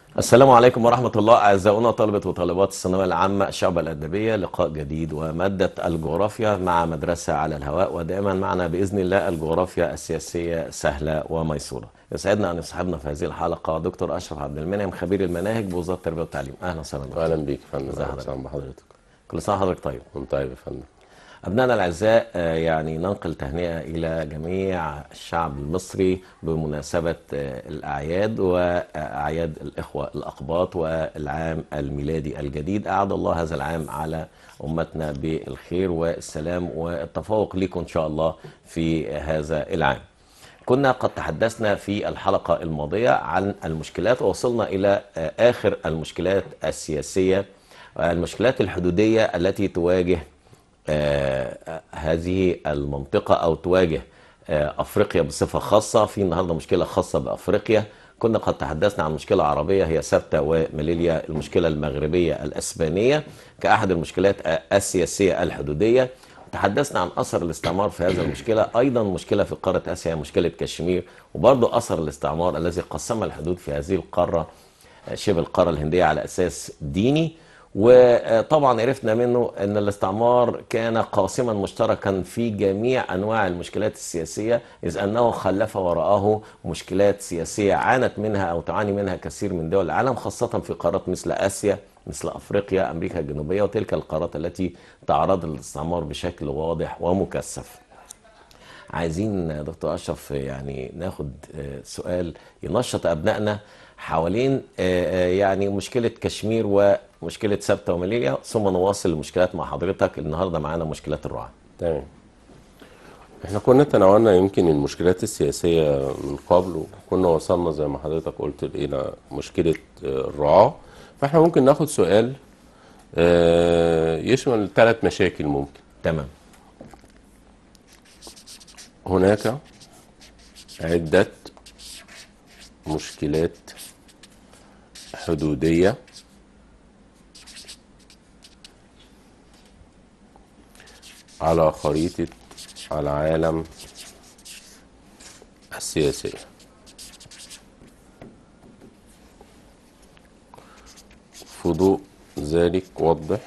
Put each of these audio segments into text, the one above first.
السلام عليكم ورحمة الله أعزائنا طلبة وطالبات الثانوية العامة الشعب الأدبية لقاء جديد ومادة الجغرافيا مع مدرسة على الهواء ودائما معنا بإذن الله الجغرافيا السياسية سهلة وميسورة يسعدنا أن يصحبنا في هذه الحلقة دكتور أشرف عبد المنعم خبير المناهج بوزارة التربية والتعليم أهلا وسهلا بك اهلا بيك يا فندم ازي اهلا حضرتك؟ وسهلا بحضرتك كل سنة وحضرتك طيب وانت طيب يا فندم أبنائنا الأعزاء آه، يعني ننقل تهنئة إلى جميع الشعب المصري بمناسبة آه، الأعياد وأعياد الإخوة الأقباط والعام الميلادي الجديد أعاد الله هذا العام على أمتنا بالخير والسلام والتفوق لكم إن شاء الله في هذا العام كنا قد تحدثنا في الحلقة الماضية عن المشكلات ووصلنا إلى آه، آخر المشكلات السياسية المشكلات الحدودية التي تواجه آه، هذه المنطقة أو تواجه آه، أفريقيا بصفة خاصة في النهاردة مشكلة خاصة بأفريقيا كنا قد تحدثنا عن مشكلة عربية هي سبتة وماليليا المشكلة المغربية الأسبانية كأحد المشكلات آه، السياسية الحدودية تحدثنا عن أثر الاستعمار في هذه المشكلة أيضا مشكلة في قارة آسيا هي مشكلة كشمير وبرضه أثر الاستعمار الذي قسم الحدود في هذه القارة آه، شبه القارة الهندية على أساس ديني وطبعا عرفنا منه ان الاستعمار كان قاسما مشتركا في جميع انواع المشكلات السياسيه اذ انه خلف وراءه مشكلات سياسيه عانت منها او تعاني منها كثير من دول العالم خاصه في قارات مثل اسيا مثل افريقيا امريكا الجنوبيه وتلك القارات التي تعرض للاستعمار بشكل واضح ومكثف. عايزين دكتور اشرف يعني ناخد آه، سؤال ينشط ابنائنا حوالين آه، آه، يعني مشكله كشمير ومشكله سبته وماليليا ثم نواصل المشكلات مع حضرتك النهارده معانا مشكلات الرعاه. تمام احنا كنا تناولنا يمكن المشكلات السياسية من قبل وكنا وصلنا زي ما حضرتك قلت إلى مشكلة آه، الرعاة فاحنا ممكن ناخد سؤال آه، يشمل ثلاث مشاكل ممكن تمام هناك عدة مشكلات حدودية على خريطة العالم السياسية في ضوء ذلك وضح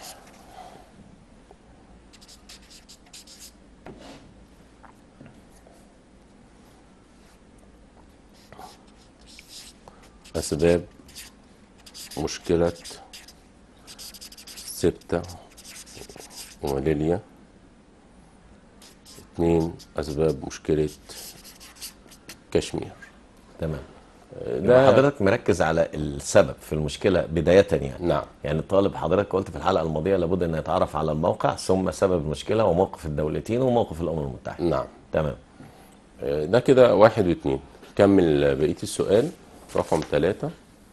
أسباب مشكلة سبتة وماليليا اتنين أسباب مشكلة كشمير تمام ده- حضرتك مركز على السبب في المشكله بدايه يعني نعم يعني الطالب حضرتك قلت في الحلقه الماضيه لابد ان يتعرف على الموقع ثم سبب المشكله وموقف الدولتين وموقف الامم المتحده. نعم تمام ده كده واحد واتنين كمل بقية السؤال رقم ثلاثة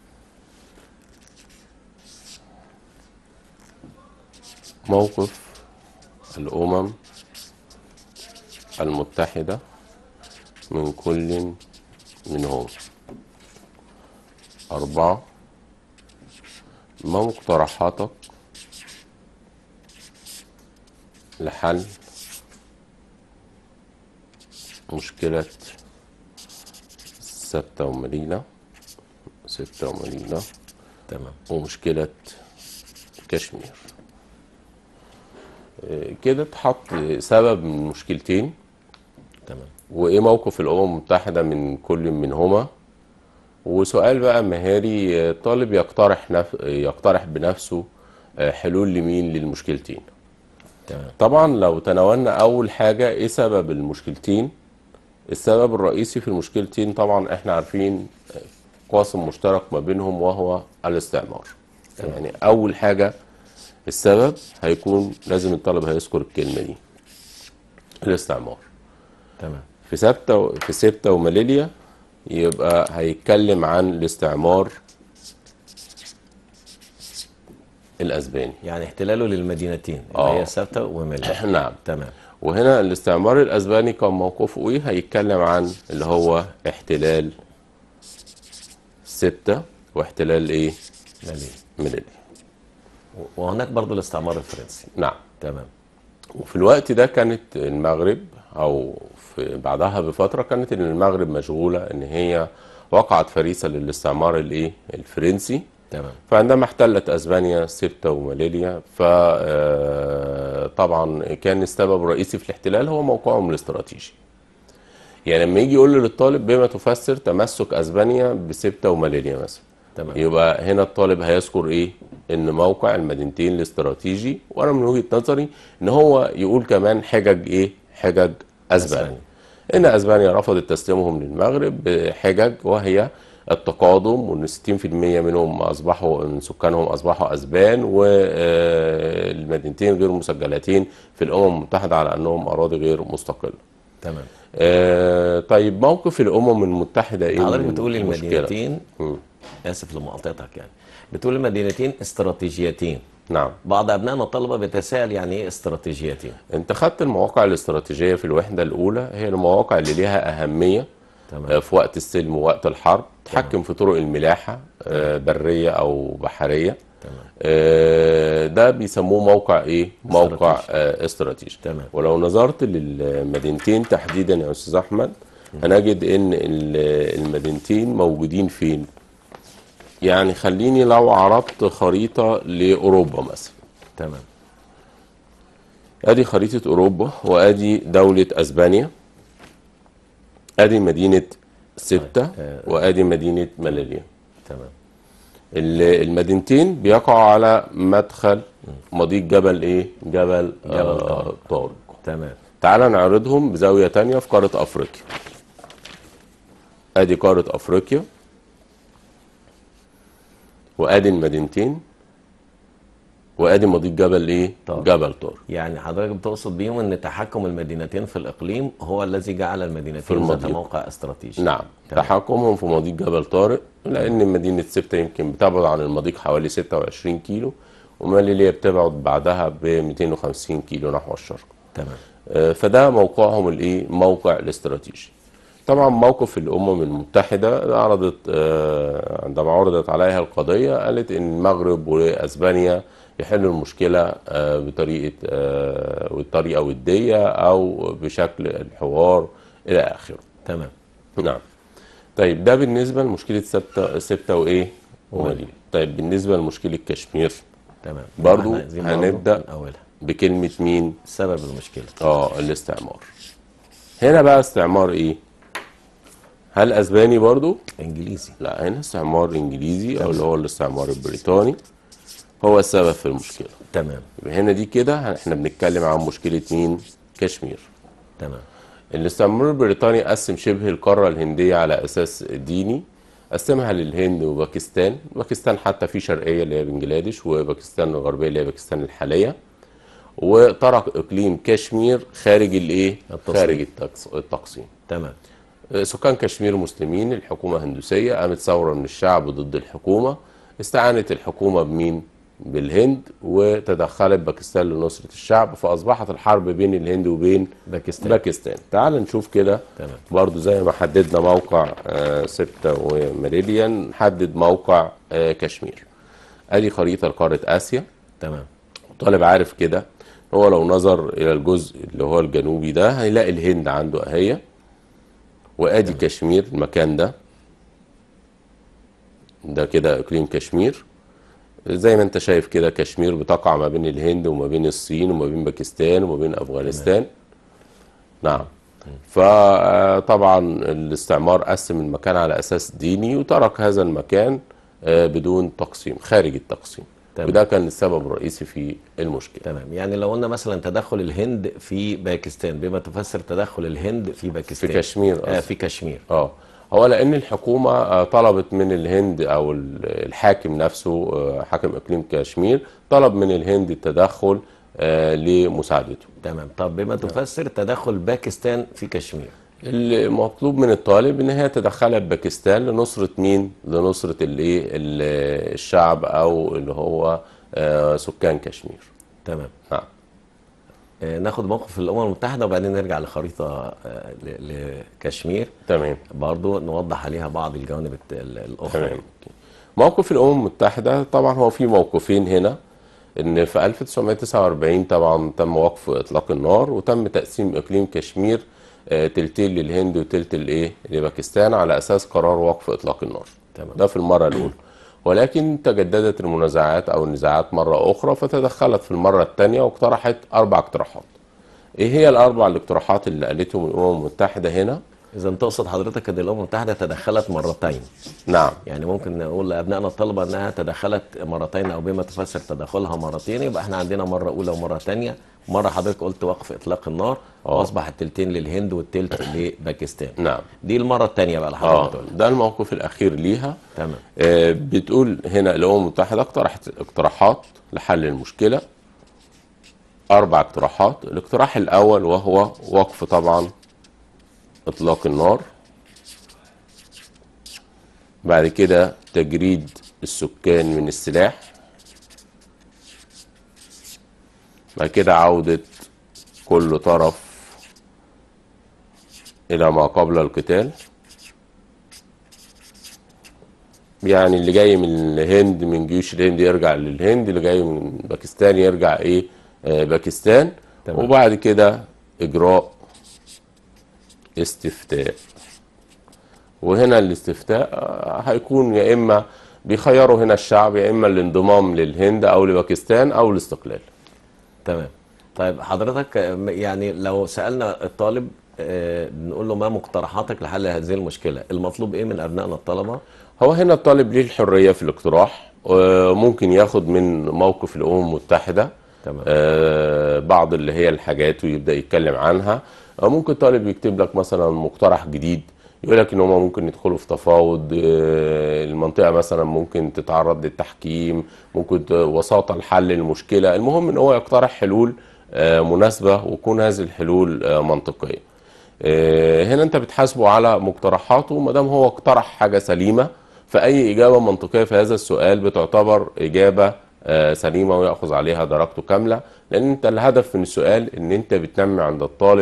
موقف الأمم المتحدة من كل منهم أربعة ما مقترحاتك لحل مشكلة سبتة ومليلة ستة ومليلة تمام ومشكلة كشمير آه، كده اتحط سبب من مشكلتين تمام وايه موقف الامم المتحده من كل منهما وسؤال بقى مهاري آه، طالب يقترح نف... يقترح بنفسه آه، حلول لمين للمشكلتين تمام طبعا لو تناولنا اول حاجه ايه سبب المشكلتين السبب الرئيسي في المشكلتين طبعا احنا عارفين آه، قاسم مشترك ما بينهم وهو الاستعمار يعني اول حاجه السبب هيكون لازم الطالب هيذكر الكلمه دي الاستعمار تمام في سبتة في سبتة وماليليا يبقى هيتكلم عن الاستعمار الاسباني يعني احتلاله للمدينتين اللي آه. هي سبته وماليا نعم تمام وهنا الاستعمار الاسباني كان موقفه ايه هيتكلم عن اللي هو احتلال سبتة واحتلال ايه ماليا ماليليا وهناك برضو الاستعمار الفرنسي نعم تمام وفي الوقت ده كانت المغرب او في بعدها بفتره كانت المغرب مشغوله ان هي وقعت فريسة للاستعمار الايه الفرنسي تمام فعندما احتلت اسبانيا سبتة وماليليا فطبعا كان السبب الرئيسي في الاحتلال هو موقعهم الاستراتيجي يعني لما يجي يقول للطالب بما تفسر تمسك اسبانيا بسبتة وماليليا مثلا تمام يبقى هنا الطالب هيذكر ايه ان موقع المدينتين الاستراتيجي وانا من وجهة نظري ان هو يقول كمان حجج ايه حجج اسبانيا أسبانيا. ان اسبانيا رفضت تسليمهم للمغرب بحجج وهي التقادم وان 60% منهم اصبحوا من سكانهم اصبحوا اسبان والمدينتين غير مسجلتين في الامم المتحده على انهم اراضي غير مستقله. تمام آه، طيب موقف الامم المتحده ايه؟ حضرتك من بتقول المشكلة؟ المدينتين مم. اسف لمقاطعتك يعني بتقول المدينتين استراتيجيتين نعم بعض ابنائنا الطلبه بيتساءل يعني ايه استراتيجيتين انت خدت المواقع الاستراتيجيه في الوحده الاولى هي المواقع اللي ليها اهميه تمام آه، في وقت السلم ووقت الحرب تحكم في طرق الملاحه آه، بريه او بحريه تمام آه، ده بيسموه موقع ايه موقع استراتيجي. آه، استراتيجي تمام. ولو نظرت للمدينتين تحديدا يا استاذ احمد هنجد ان ال- المدينتين موجودين فين يعني خليني لو عرضت خريطه لاوروبا مثلا تمام ادي خريطة اوروبا وادي دولة اسبانيا ادي مدينة سبتة آه. وادي مدينة ماليليا تمام ال- المدينتين بيقعوا على مدخل مضيق جبل ايه جبل, جبل آه طارق تمام تعال نعرضهم بزاوية تانية في قارة افريقيا ادي قارة افريقيا وادي المدينتين وادي مضيق جبل ايه طارق. جبل طارق يعني حضرتك بتقصد بيهم ان تحكم المدينتين في الاقليم هو الذي جعل في المدينتين ذات المضيق. موقع استراتيجي نعم تمام. تحكمهم في مضيق جبل طارق لان مدينه سبته يمكن بتبعد عن المضيق حوالي 26 كيلو وماليليا بتبعد بعدها ب 250 كيلو نحو الشرق تمام آه، فده موقعهم الايه موقع الاستراتيجي طبعا موقف الامم المتحده عرضت آه، عندما عرضت عليها القضيه قالت ان المغرب واسبانيا يحلوا المشكله آه، بطريقه آه، والطريقه وديه او بشكل الحوار الى اخره تمام نعم طيب ده بالنسبة لمشكلة سبتة سبتة وإيه؟ وماليا. وماليا طيب بالنسبة لمشكلة كشمير تمام برضو إحنا عايزين برضو هنبدأ. من اولها بكلمة مين؟ سبب المشكله آه الاستعمار هنا بقى استعمار إيه؟ هل أسباني برضو؟ انجليزي لا هنا استعمار إنجليزي أو اللي هو الاستعمار البريطاني هو السبب في المشكلة تمام يبقى هنا دي كده احنا بنتكلم عن مشكلة مين؟ كشمير تمام الاستعمار البريطاني قسم شبه القارة الهندية على أساس ديني قسمها للهند وباكستان باكستان حتى في شرقية اللي هي بنجلاديش وباكستان الغربية اللي هي باكستان الحالية وترك إقليم كشمير خارج الإيه؟ التصنيف. خارج التقس- التقسيم تمام سكان كشمير مسلمين الحكومة هندوسية قامت ثورة من الشعب ضد الحكومة استعانت الحكومة بمين؟ بالهند وتدخلت باكستان لنصرة الشعب فأصبحت الحرب بين الهند وبين باكستان باكستان تعال نشوف كده تمام برضو زي ما حددنا موقع آه، سبتة وميريديا نحدد موقع آه، كشمير ادي خريطة لقارة اسيا تمام طالب عارف كده هو لو نظر الى الجزء اللي هو الجنوبي ده هيلاقي الهند عنده اهي وادي كشمير المكان ده ده كده اقليم كشمير زي ما انت شايف كده كشمير بتقع ما بين الهند وما بين الصين وما بين باكستان وما بين افغانستان نعم فطبعا الاستعمار قسم المكان على اساس ديني وترك هذا المكان آه، بدون تقسيم خارج التقسيم تمام. وده كان السبب الرئيسي في المشكله تمام يعني لو قلنا مثلا تدخل الهند في باكستان بما تفسر تدخل الهند في باكستان في كشمير آه قصدي. في كشمير اه هو لان الحكومه آه، طلبت من الهند او ال- الحاكم نفسه آه، حاكم اقليم كشمير طلب من الهند التدخل آه، لمساعدته تمام طب بما تفسر تدخل باكستان في كشمير المطلوب من الطالب ان هي تدخلت باكستان لنصره مين لنصره الايه ال- الشعب او اللي هو آه، سكان كشمير تمام نعم آه ناخد موقف الامم المتحده وبعدين نرجع لخريطه آه ل- لكشمير تمام برضو نوضح عليها بعض الجوانب الت- ال- الاخرى تمام موقف الامم المتحده طبعا هو في موقفين هنا ان في 1949 طبعا تم وقف اطلاق النار وتم تقسيم اقليم كشمير آه، تلتين للهند وتلت الايه لباكستان على اساس قرار وقف اطلاق النار تمام. ده في المره الاولى ولكن تجددت المنازعات او النزاعات مره اخرى فتدخلت في المره الثانيه واقترحت اربع اقتراحات ايه هي الاربع الاقتراحات اللي قالتهم الامم المتحده هنا اذا تقصد حضرتك ان الامم المتحده تدخلت مرتين نعم يعني ممكن نقول لابنائنا الطلبه انها تدخلت مرتين او بما تفسر تدخلها مرتين يبقى احنا عندنا مره اولى ومره ثانيه مره حضرتك قلت وقف اطلاق النار واصبح التلتين للهند والتلت لباكستان نعم دي المره الثانيه بقى اللي اه حضرتك بتقولها ده الموقف الاخير ليها تمام آه، بتقول هنا الامم المتحده اقترحت اقتراحات لحل المشكله اربع اقتراحات الاقتراح الاول وهو وقف طبعا اطلاق النار بعد كده تجريد السكان من السلاح بعد كده عودة كل طرف إلى ما قبل القتال يعني اللي جاي من الهند من جيوش الهند يرجع للهند اللي جاي من باكستان يرجع ايه آه باكستان تمام. وبعد كده اجراء استفتاء وهنا الاستفتاء آه، هيكون يا اما بيخيروا هنا الشعب يا اما الانضمام للهند او لباكستان او الاستقلال تمام طيب حضرتك آه، يعني لو سالنا الطالب آه، بنقول له ما مقترحاتك لحل هذه المشكله المطلوب ايه من ابنائنا الطلبه هو هنا الطالب ليه الحرية في الاقتراح وممكن ياخد من موقف الأمم المتحدة تمام. آه، بعض اللي هي الحاجات ويبدأ يتكلم عنها أو ممكن طالب يكتب لك مثلا مقترح جديد يقول لك ان هم ممكن يدخلوا في تفاوض آه، المنطقه مثلا ممكن تتعرض للتحكيم ممكن ت- وساطه لحل المشكله المهم ان هو يقترح حلول آه، مناسبه وتكون هذه الحلول آه، منطقيه آه، هنا انت بتحاسبه على مقترحاته ما دام هو اقترح حاجه سليمه فاي اجابه منطقيه في هذا السؤال بتعتبر اجابه آه، سليمه وياخذ عليها درجته كامله لان انت الهدف من السؤال ان انت بتنمي عند الطالب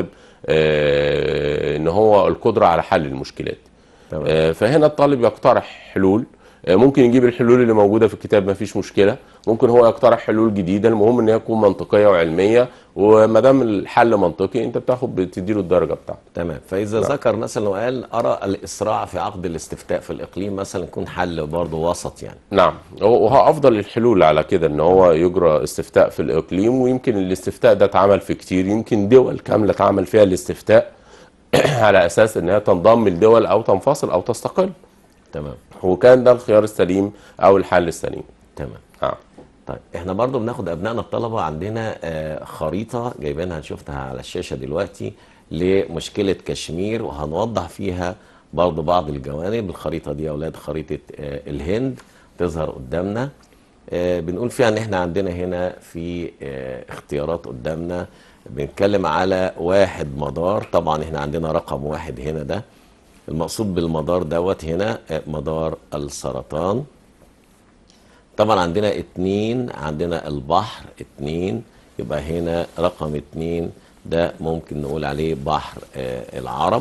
آه، ان هو القدره على حل المشكلات تمام. آه، فهنا الطالب يقترح حلول آه، ممكن يجيب الحلول اللي موجوده في الكتاب ما فيش مشكله ممكن هو يقترح حلول جديده المهم ان هي تكون منطقيه وعلميه وما دام الحل منطقي انت بتاخد بتديله الدرجه بتاعته تمام فاذا ذكر مثلا وقال ارى الاسراع في عقد الاستفتاء في الاقليم مثلا يكون حل برضه وسط يعني نعم هو وهو افضل الحلول على كده ان هو يجرى استفتاء في الاقليم ويمكن الاستفتاء ده اتعمل في كتير يمكن دول كامله اتعمل فيها الاستفتاء على اساس انها تنضم لدول او تنفصل او تستقل تمام وكان ده الخيار السليم او الحل السليم تمام آه. طيب احنا برضو بناخد ابنائنا الطلبه عندنا آه، خريطه جايبينها شفتها على الشاشه دلوقتي لمشكله كشمير وهنوضح فيها برضو بعض الجوانب الخريطه دي يا اولاد خريطه آه، الهند تظهر قدامنا آه، بنقول فيها ان احنا عندنا هنا في آه، اختيارات قدامنا بنتكلم على واحد مدار طبعا احنا عندنا رقم واحد هنا ده المقصود بالمدار دوت هنا آه، مدار السرطان طبعا عندنا اتنين عندنا البحر اتنين يبقى هنا رقم اتنين ده ممكن نقول عليه بحر آه العرب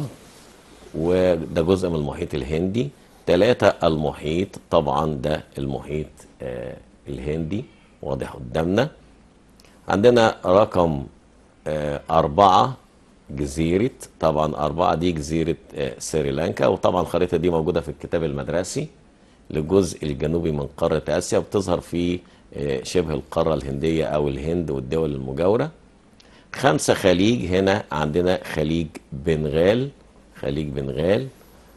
وده جزء من المحيط الهندي تلاتة المحيط طبعا ده المحيط آه الهندي واضح قدامنا عندنا رقم آه أربعة جزيرة طبعا أربعة دي جزيرة آه سريلانكا وطبعا الخريطة دي موجودة في الكتاب المدرسي للجزء الجنوبي من قارة آسيا بتظهر في آه، شبه القارة الهندية أو الهند والدول المجاورة خمسة خليج هنا عندنا خليج بنغال خليج بنغال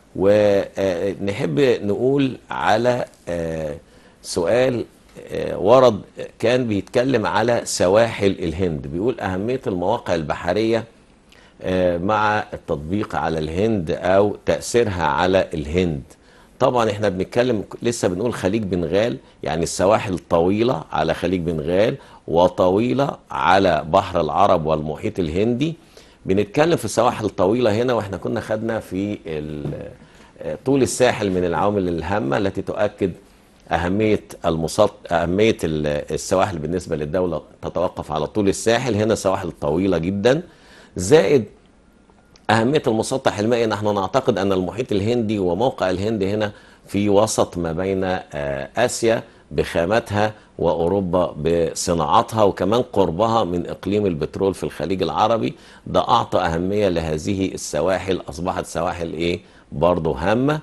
ونحب نقول على آه، سؤال آه، ورد كان بيتكلم على سواحل الهند بيقول أهمية المواقع البحرية آه، مع التطبيق على الهند أو تأثيرها على الهند طبعا احنا بنتكلم لسه بنقول خليج بنغال يعني السواحل طويلة على خليج بنغال وطويلة على بحر العرب والمحيط الهندي بنتكلم في السواحل طويلة هنا واحنا كنا خدنا في ال- آه، طول الساحل من العوامل الهامة التي تؤكد أهمية المسط... أهمية ال- السواحل بالنسبة للدولة تتوقف على طول الساحل هنا سواحل طويلة جدا زائد أهمية المسطح المائي نحن نعتقد أن المحيط الهندي وموقع الهند هنا في وسط ما بين آه، آسيا بخاماتها واوروبا بصناعاتها وكمان قربها من اقليم البترول في الخليج العربي ده اعطى اهميه لهذه السواحل اصبحت سواحل ايه برضه هامه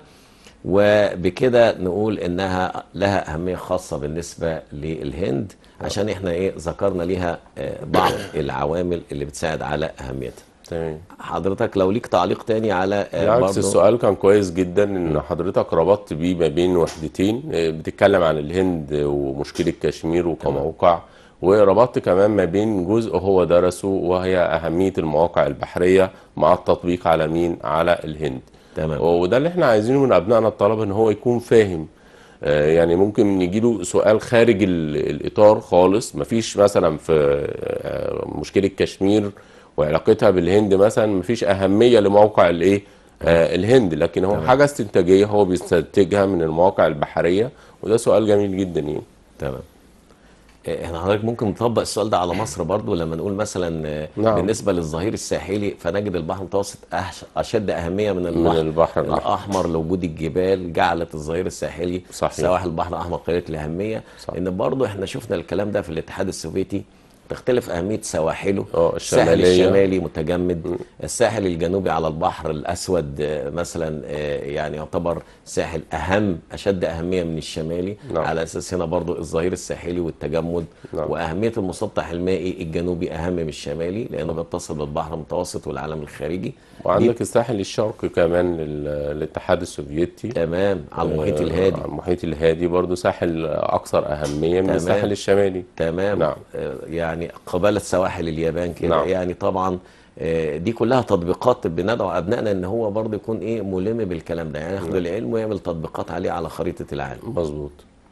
وبكده نقول انها لها اهميه خاصه بالنسبه للهند عشان احنا ايه ذكرنا ليها آه، بعض العوامل اللي بتساعد على اهميتها تمام حضرتك لو ليك تعليق تاني على آه، بالعكس برضو السؤال كان كويس جدا ان حضرتك ربطت بيه ما بين وحدتين آه، بتتكلم عن الهند ومشكلة كشمير وكموقع وربطت كمان ما بين جزء هو درسه وهي أهمية المواقع البحرية مع التطبيق على مين؟ على الهند تمام وده اللي احنا عايزينه من أبنائنا الطلبة ان هو يكون فاهم آه، يعني ممكن يجيله سؤال خارج ال- الإطار خالص مفيش مثلا في آه، مشكلة كشمير وعلاقتها بالهند مثلا مفيش أهمية لموقع الإيه آه، الهند لكن هو حاجة استنتاجية هو بيستنتجها من المواقع البحرية وده سؤال جميل جدا يعني تمام آه، احنا حضرتك ممكن نطبق السؤال ده على مصر برضو لما نقول مثلا آه، نعم. بالنسبه للظهير الساحلي فنجد البحر المتوسط أهش- اشد اهميه من من البحر البحر الأحمر الاحمر لوجود الجبال جعلت الظهير الساحلي صحيح. سواحل البحر الاحمر قليله الاهميه صح. ان برضو احنا شفنا الكلام ده في الاتحاد السوفيتي تختلف اهميه سواحله اه الساحل الشمالية الشمالي متجمد الساحل الجنوبي على البحر الاسود آه، مثلا آه، يعني يعتبر ساحل اهم اشد اهميه من الشمالي نعم. على اساس هنا برضو الظهير الساحلي والتجمد نعم. واهميه المسطح المائي الجنوبي اهم من الشمالي لانه بيتصل بالبحر المتوسط والعالم الخارجي وعندك الساحل الشرقي كمان لل- للاتحاد السوفيتي تمام على المحيط آه، الهادي على المحيط الهادي برضو ساحل أكثر أهمية من تمام. الساحل الشمالي تمام نعم. آه، يعني قبالة سواحل اليابان كده نعم. يعني طبعا آه، دي كلها تطبيقات بندعو ابنائنا ان هو برضه يكون ايه ملم بالكلام ده يعني ياخد العلم ويعمل تطبيقات عليه على خريطه العالم مظبوط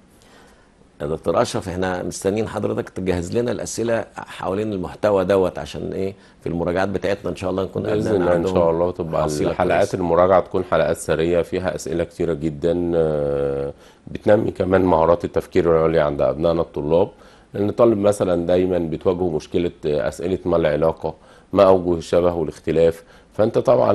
يا دكتور اشرف احنا مستنيين حضرتك تجهز لنا الاسئله حوالين المحتوى دوت عشان ايه في المراجعات بتاعتنا ان شاء الله نكون باذن أبنائنا الله ان عندهم شاء الله تبقى حصيلة الحلقات كويسة. المراجعه تكون حلقات سريه فيها اسئله كتيره جدا آه، بتنمي كمان مهارات التفكير العليا عند ابنائنا الطلاب لان الطالب مثلا دايما بتواجهه مشكله آه، اسئله ما العلاقه ما اوجه الشبه والاختلاف فانت طبعا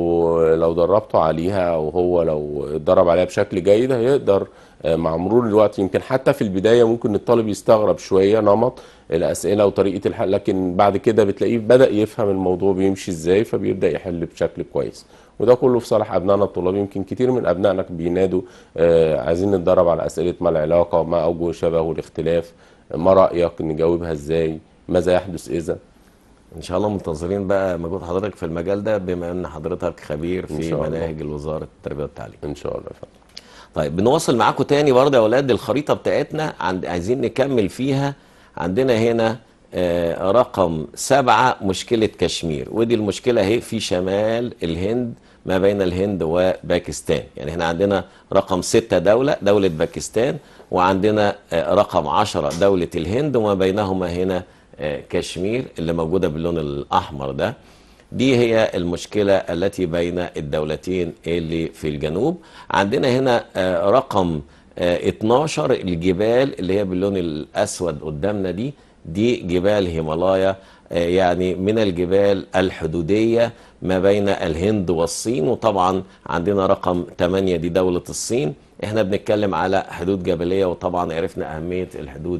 لو لو دربته عليها او هو لو اتدرب عليها بشكل جيد هيقدر آه، مع مرور الوقت يمكن حتى في البدايه ممكن الطالب يستغرب شويه نمط الاسئله وطريقه الحل لكن بعد كده بتلاقيه بدا يفهم الموضوع بيمشي ازاي فبيبدا يحل بشكل كويس وده كله في صالح ابنائنا الطلاب يمكن كتير من ابنائنا بينادوا آه عايزين نتدرب على اسئله ما العلاقه ما اوجه الشبه والاختلاف ما رايك نجاوبها ازاي ماذا يحدث اذا ان شاء الله منتظرين بقى مجهود حضرتك في المجال ده بما ان حضرتك خبير إن في شاء الله. مناهج وزاره التربيه والتعليم ان شاء الله يا فندم طيب بنواصل معاكم تاني برضه يا اولاد الخريطه بتاعتنا عند عايزين نكمل فيها عندنا هنا آه، رقم سبعة مشكلة كشمير ودي المشكلة اهي في شمال الهند ما بين الهند وباكستان يعني احنا عندنا رقم ستة دولة دولة باكستان وعندنا آه، رقم عشرة دولة الهند وما بينهما هنا آه، كشمير اللي موجودة باللون الأحمر ده دي هي المشكلة التي بين الدولتين اللي في الجنوب عندنا هنا آه، رقم آه، 12 الجبال اللي هي باللون الأسود قدامنا دي دي جبال هيمالايا آه، يعني من الجبال الحدودية ما بين الهند والصين وطبعا عندنا رقم 8 دي دولة الصين احنا بنتكلم على حدود جبلية وطبعا عرفنا أهمية الحدود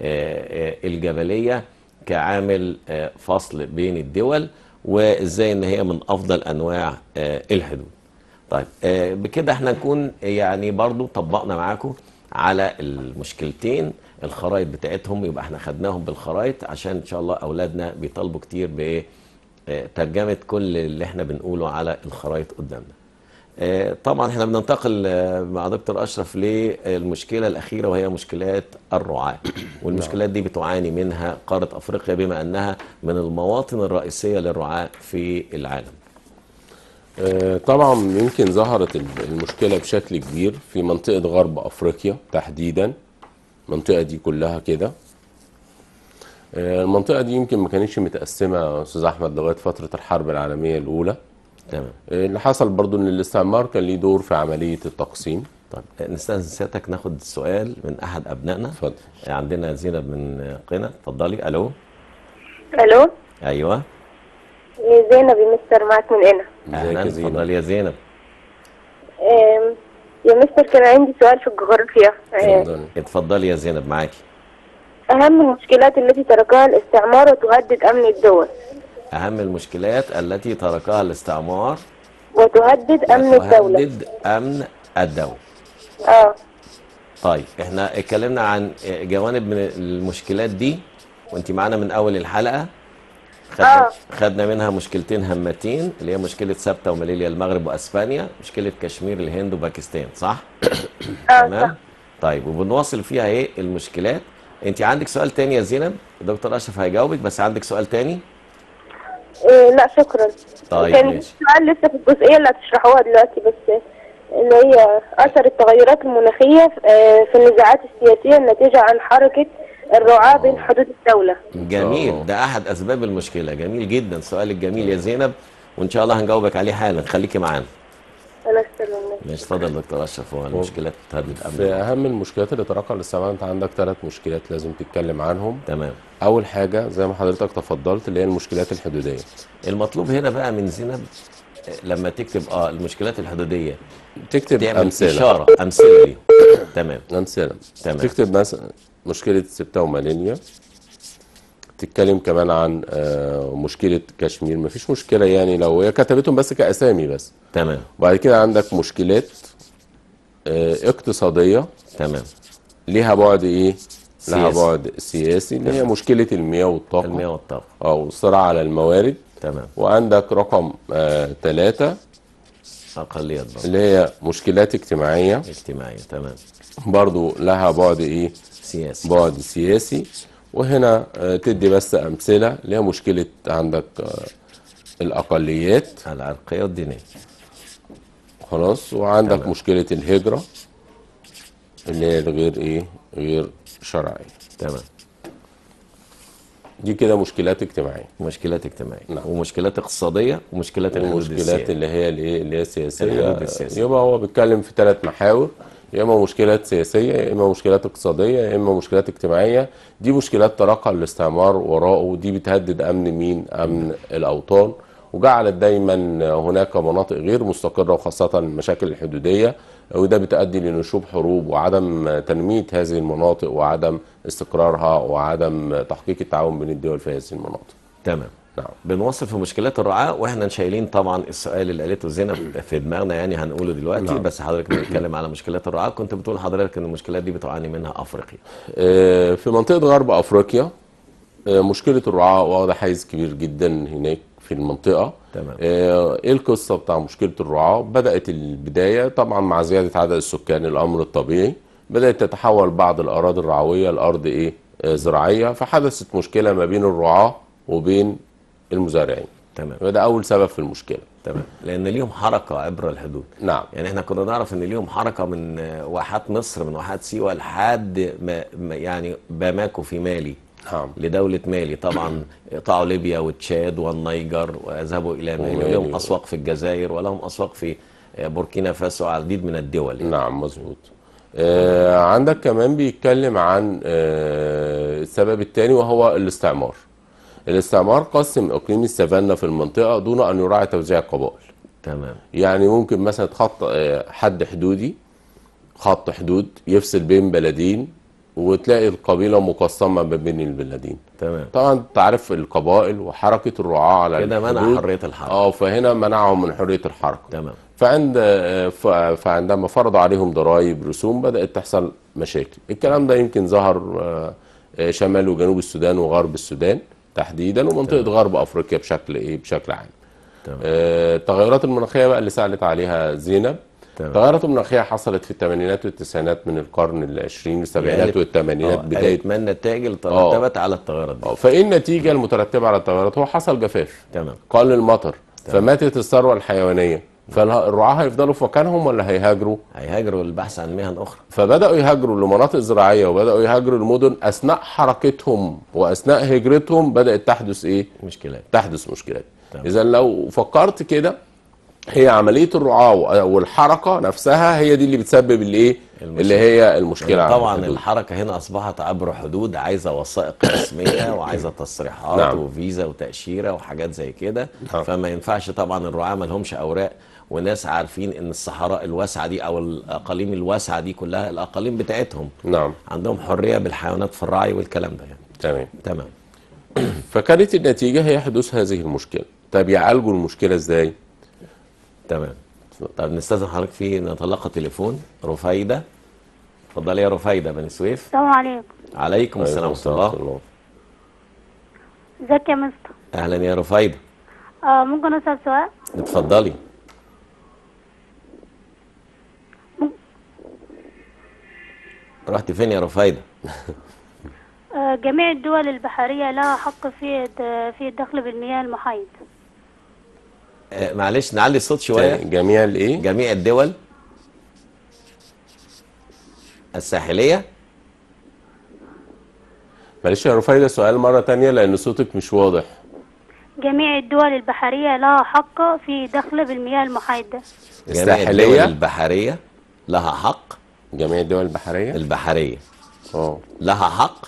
آه، آه، الجبلية كعامل آه، فصل بين الدول وازاي ان هي من افضل انواع آه، الحدود طيب آه، بكده احنا نكون يعني برضو طبقنا معاكم على المشكلتين الخرائط بتاعتهم يبقى احنا خدناهم بالخرائط عشان ان شاء الله اولادنا بيطالبوا كتير بايه آه، ترجمة كل اللي احنا بنقوله على الخرائط قدامنا آه، طبعا احنا بننتقل آه، مع دكتور اشرف للمشكله الاخيره وهي مشكلات الرعاه والمشكلات دي بتعاني منها قاره افريقيا بما انها من المواطن الرئيسيه للرعاه في العالم آه، طبعا يمكن ظهرت ال- المشكلة بشكل كبير في منطقة غرب أفريقيا تحديدا المنطقة دي كلها كده آه، المنطقة دي يمكن ما كانتش متقسمة يا أستاذ أحمد لغاية فترة الحرب العالمية الأولى تمام آه، اللي حصل برضو إن الاستعمار كان ليه دور في عملية التقسيم طيب آه، نستاذن سيادتك ناخد سؤال من احد ابنائنا اتفضل آه، عندنا زينب من قنا اتفضلي الو الو ايوه زينب يا مستر معك من هنا ازيك اهلا يا زينب اتفضلي يا زينب أم، يا مستر كان عندي سؤال في الجغرافيا آه، اتفضلي. اتفضلي يا زينب معاكي أهم المشكلات التي تركها الاستعمار وتهدد أمن الدول أهم المشكلات التي تركها الاستعمار وتهدد أمن الدولة وتهدد أمن الدولة اه طيب احنا اتكلمنا عن جوانب من المشكلات دي وانت معانا من اول الحلقة خدنا, آه. خدنا منها مشكلتين هامتين اللي هي مشكلة سبتة وماليليا المغرب واسبانيا مشكلة كشمير الهند وباكستان صح؟ اه تمام صح طيب وبنواصل فيها ايه المشكلات انت عندك سؤال تاني يا زينب الدكتور اشرف هيجاوبك بس عندك سؤال تاني إيه لا شكرا طيب، كان ماشي. السؤال لسه في الجزئية اللي هتشرحوها دلوقتي بس اللي هي أثر التغيرات المناخية آه، في النزاعات السياسية الناتجة عن حركة الرعاة بين حدود الدولة جميل آه. ده احد اسباب المشكلة جميل جدا سؤالك جميل يا زينب وان شاء الله هنجاوبك عليه حالا خليكي معانا أنا استلم ماشي اتفضل دكتور اشرف هو المشكلات تهدد في امن اهم المشكلات اللي تركها الاستعمار انت عندك ثلاث مشكلات لازم تتكلم عنهم تمام اول حاجه زي ما حضرتك تفضلت اللي هي المشكلات الحدوديه المطلوب هنا بقى من زينب آه، لما تكتب اه المشكلات الحدوديه تكتب تعمل امثله اشاره امثله ليه تمام امثله تمام. تكتب مثلا مشكله سبتة ومالينيا تتكلم كمان عن آه، مشكله كشمير مفيش مشكله يعني لو هي كتبتهم بس كاسامي بس تمام وبعد كده عندك مشكلات آه، اقتصاديه تمام ليها بعد ايه لها سياسي. بعد سياسي اللي هي مشكله المياه والطاقه المياه والطاقه اه والصراع على الموارد تمام وعندك رقم ثلاثة اقليات برضه اللي هي مشكلات اجتماعية اجتماعيه تمام برضو لها بعد ايه سياسي بعد سياسي وهنا آه، تدي بس أمثلة اللي هي مشكلة عندك آه، الأقليات العرقيه والدينيه خلاص وعندك تمام. مشكلة الهجرة اللي هي الغير ايه غير شرعية تمام دي كده مشكلات اجتماعية مشكلات اجتماعيه نعم. ومشكلات اقتصاديه ومشكلات الحدود المشكلات السياسيه اللي هي الايه اللي هي السياسيه الحدود السياسية. يبقى هو بيتكلم في ثلاث محاور يا اما مشكلات سياسيه يا اما مشكلات اقتصاديه يا اما مشكلات اجتماعيه دي مشكلات تركها الاستعمار وراءه ودي بتهدد امن مين امن الاوطان وجعلت دايما هناك مناطق غير مستقره وخاصه المشاكل الحدوديه وده بتؤدي لنشوب حروب وعدم تنميه هذه المناطق وعدم استقرارها وعدم تحقيق التعاون بين الدول في هذه المناطق تمام نعم بنوصل في مشكلات الرعاة واحنا شايلين طبعا السؤال اللي قالته زينب في دماغنا يعني هنقوله دلوقتي نعم. بس حضرتك بنتكلم على مشكلات الرعاة كنت بتقول حضرتك ان المشكلات دي بتعاني منها افريقيا آه، في منطقة غرب أفريقيا آه، مشكلة الرعاة واخدة حيز كبير جدا هناك في المنطقة تمام. آه، ايه القصة بتاع مشكلة الرعاة بدأت البداية طبعا مع زيادة عدد السكان الأمر الطبيعي بدأت تتحول بعض الأراضي الرعوية لأرض ايه آه، زراعية فحدثت مشكلة ما بين الرعاة وبين المزارعين تمام وده أول سبب في المشكلة تمام لان ليهم حركة عبر الحدود نعم يعني احنا كنا نعرف ان ليهم حركة من آه، واحات مصر من واحات سيوة لحد ما ما- يعني باماكو في مالي نعم لدولة مالي طبعا قطعوا ليبيا وتشاد والنيجر وذهبوا إلى مالي ومالي. ولهم أسواق في الجزائر ولهم أسواق في بوركينا فاسو وعديد من الدول يعني. نعم مظبوط آه عندك كمان بيتكلم عن آه السبب الثاني وهو الاستعمار الاستعمار قسم اقليم السافانا في المنطقه دون ان يراعي توزيع القبائل تمام يعني ممكن مثلا تخط آه، حد حدودي خط حدود يفصل بين بلدين وتلاقي القبيله مقسمه ما بين البلدين تمام طبعا انت عارف القبائل وحركه الرعاة على كده منع الحدود. حرية الحركة اه فهنا منعهم من حريه الحركه تمام فعند ف- فعندما فرضوا عليهم ضرائب رسوم بدأت تحصل مشاكل الكلام ده يمكن ظهر آه، آه، شمال وجنوب السودان وغرب السودان تحديدا ومنطقة غرب أفريقيا بشكل إيه بشكل عام تمام آه، التغيرات المناخية بقى اللي سألت عليها زينب تمام. التغيرات المناخية حصلت في الثمانينات والتسعينات من القرن العشرين السبعينات والثمانينات آه، بداية قالت ما النتائج اللي ترتبت على التغيرات دي آه، فإيه النتيجة المترتبة على التغيرات هو حصل جفاف تمام قل المطر فماتت الثروة الحيوانية فالرعاة هيفضلوا في مكانهم ولا هيهاجروا هيهاجروا للبحث عن مهن أخرى فبدأوا يهاجروا لمناطق زراعية وبدأوا يهاجروا المدن أثناء حركتهم وأثناء هجرتهم بدأت تحدث إيه؟ مشكلات تحدث مشكلات تمام. إذا لو فكرت كده هي عملية الرعاة والحركة نفسها هي دي اللي بتسبب الإيه؟ المشكلة. اللي هي المشكلة على طبعا الحدود. الحركة هنا أصبحت عبر حدود عايزة وثائق رسمية وعايزة تصريحات نعم. وفيزا وتأشيرة وحاجات زي كده نعم. فما ينفعش طبعا الرعاة ما لهمش أوراق وناس عارفين ان الصحراء الواسعه دي او الاقاليم الواسعه دي كلها الاقاليم بتاعتهم نعم عندهم حريه بالحيوانات في الرعي والكلام ده يعني تمام تمام فكانت النتيجة هي حدوث هذه المشكلة طب يعالجوا المشكلة ازاي تمام طب نستاذن حضرتك في نتلقى تليفون رفايده اتفضلي يا رفايده بني سويف السلام عليكم عليكم السلام ورحمه الله الله ازيك يا مستر اهلا يا رفايده آه ممكن اسال سؤال اتفضلي رحت فين يا رفايده آه جميع الدول البحريه لها حق في في الدخل بالمياه المحايد آه، معلش نعلي الصوت شويه جميع الايه جميع الدول الساحليه معلش يا رفايدة سؤال مرة تانية لأن صوتك مش واضح جميع الدول البحريه لها حق في دخل بالمياه المحايده جميع الدول الساحلية البحريه لها حق جميع الدول البحرية البحريه اه لها حق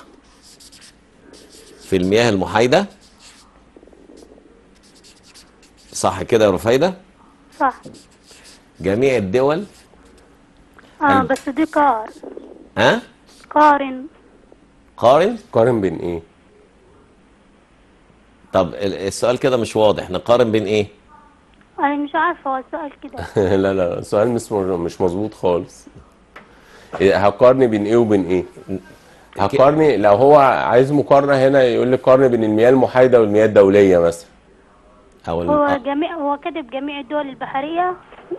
في المياه المحايده صح كده يا رفايده صح جميع الدول اه ال- بس دي قار ها قارن قارن قارن بين ايه طب ال- السؤال كده مش واضح نقارن بين ايه انا مش عارفه هو السؤال كده لا لا السؤال مش مش مظبوط خالص إيه، هقارن بين ايه وبين ايه هقارني لو هو عايز مقارنة هنا يقول لي قارن بين المياه المحايدة والمياه الدولية مثلا او الم- هو جميع هو كاتب جميع الدول البحريه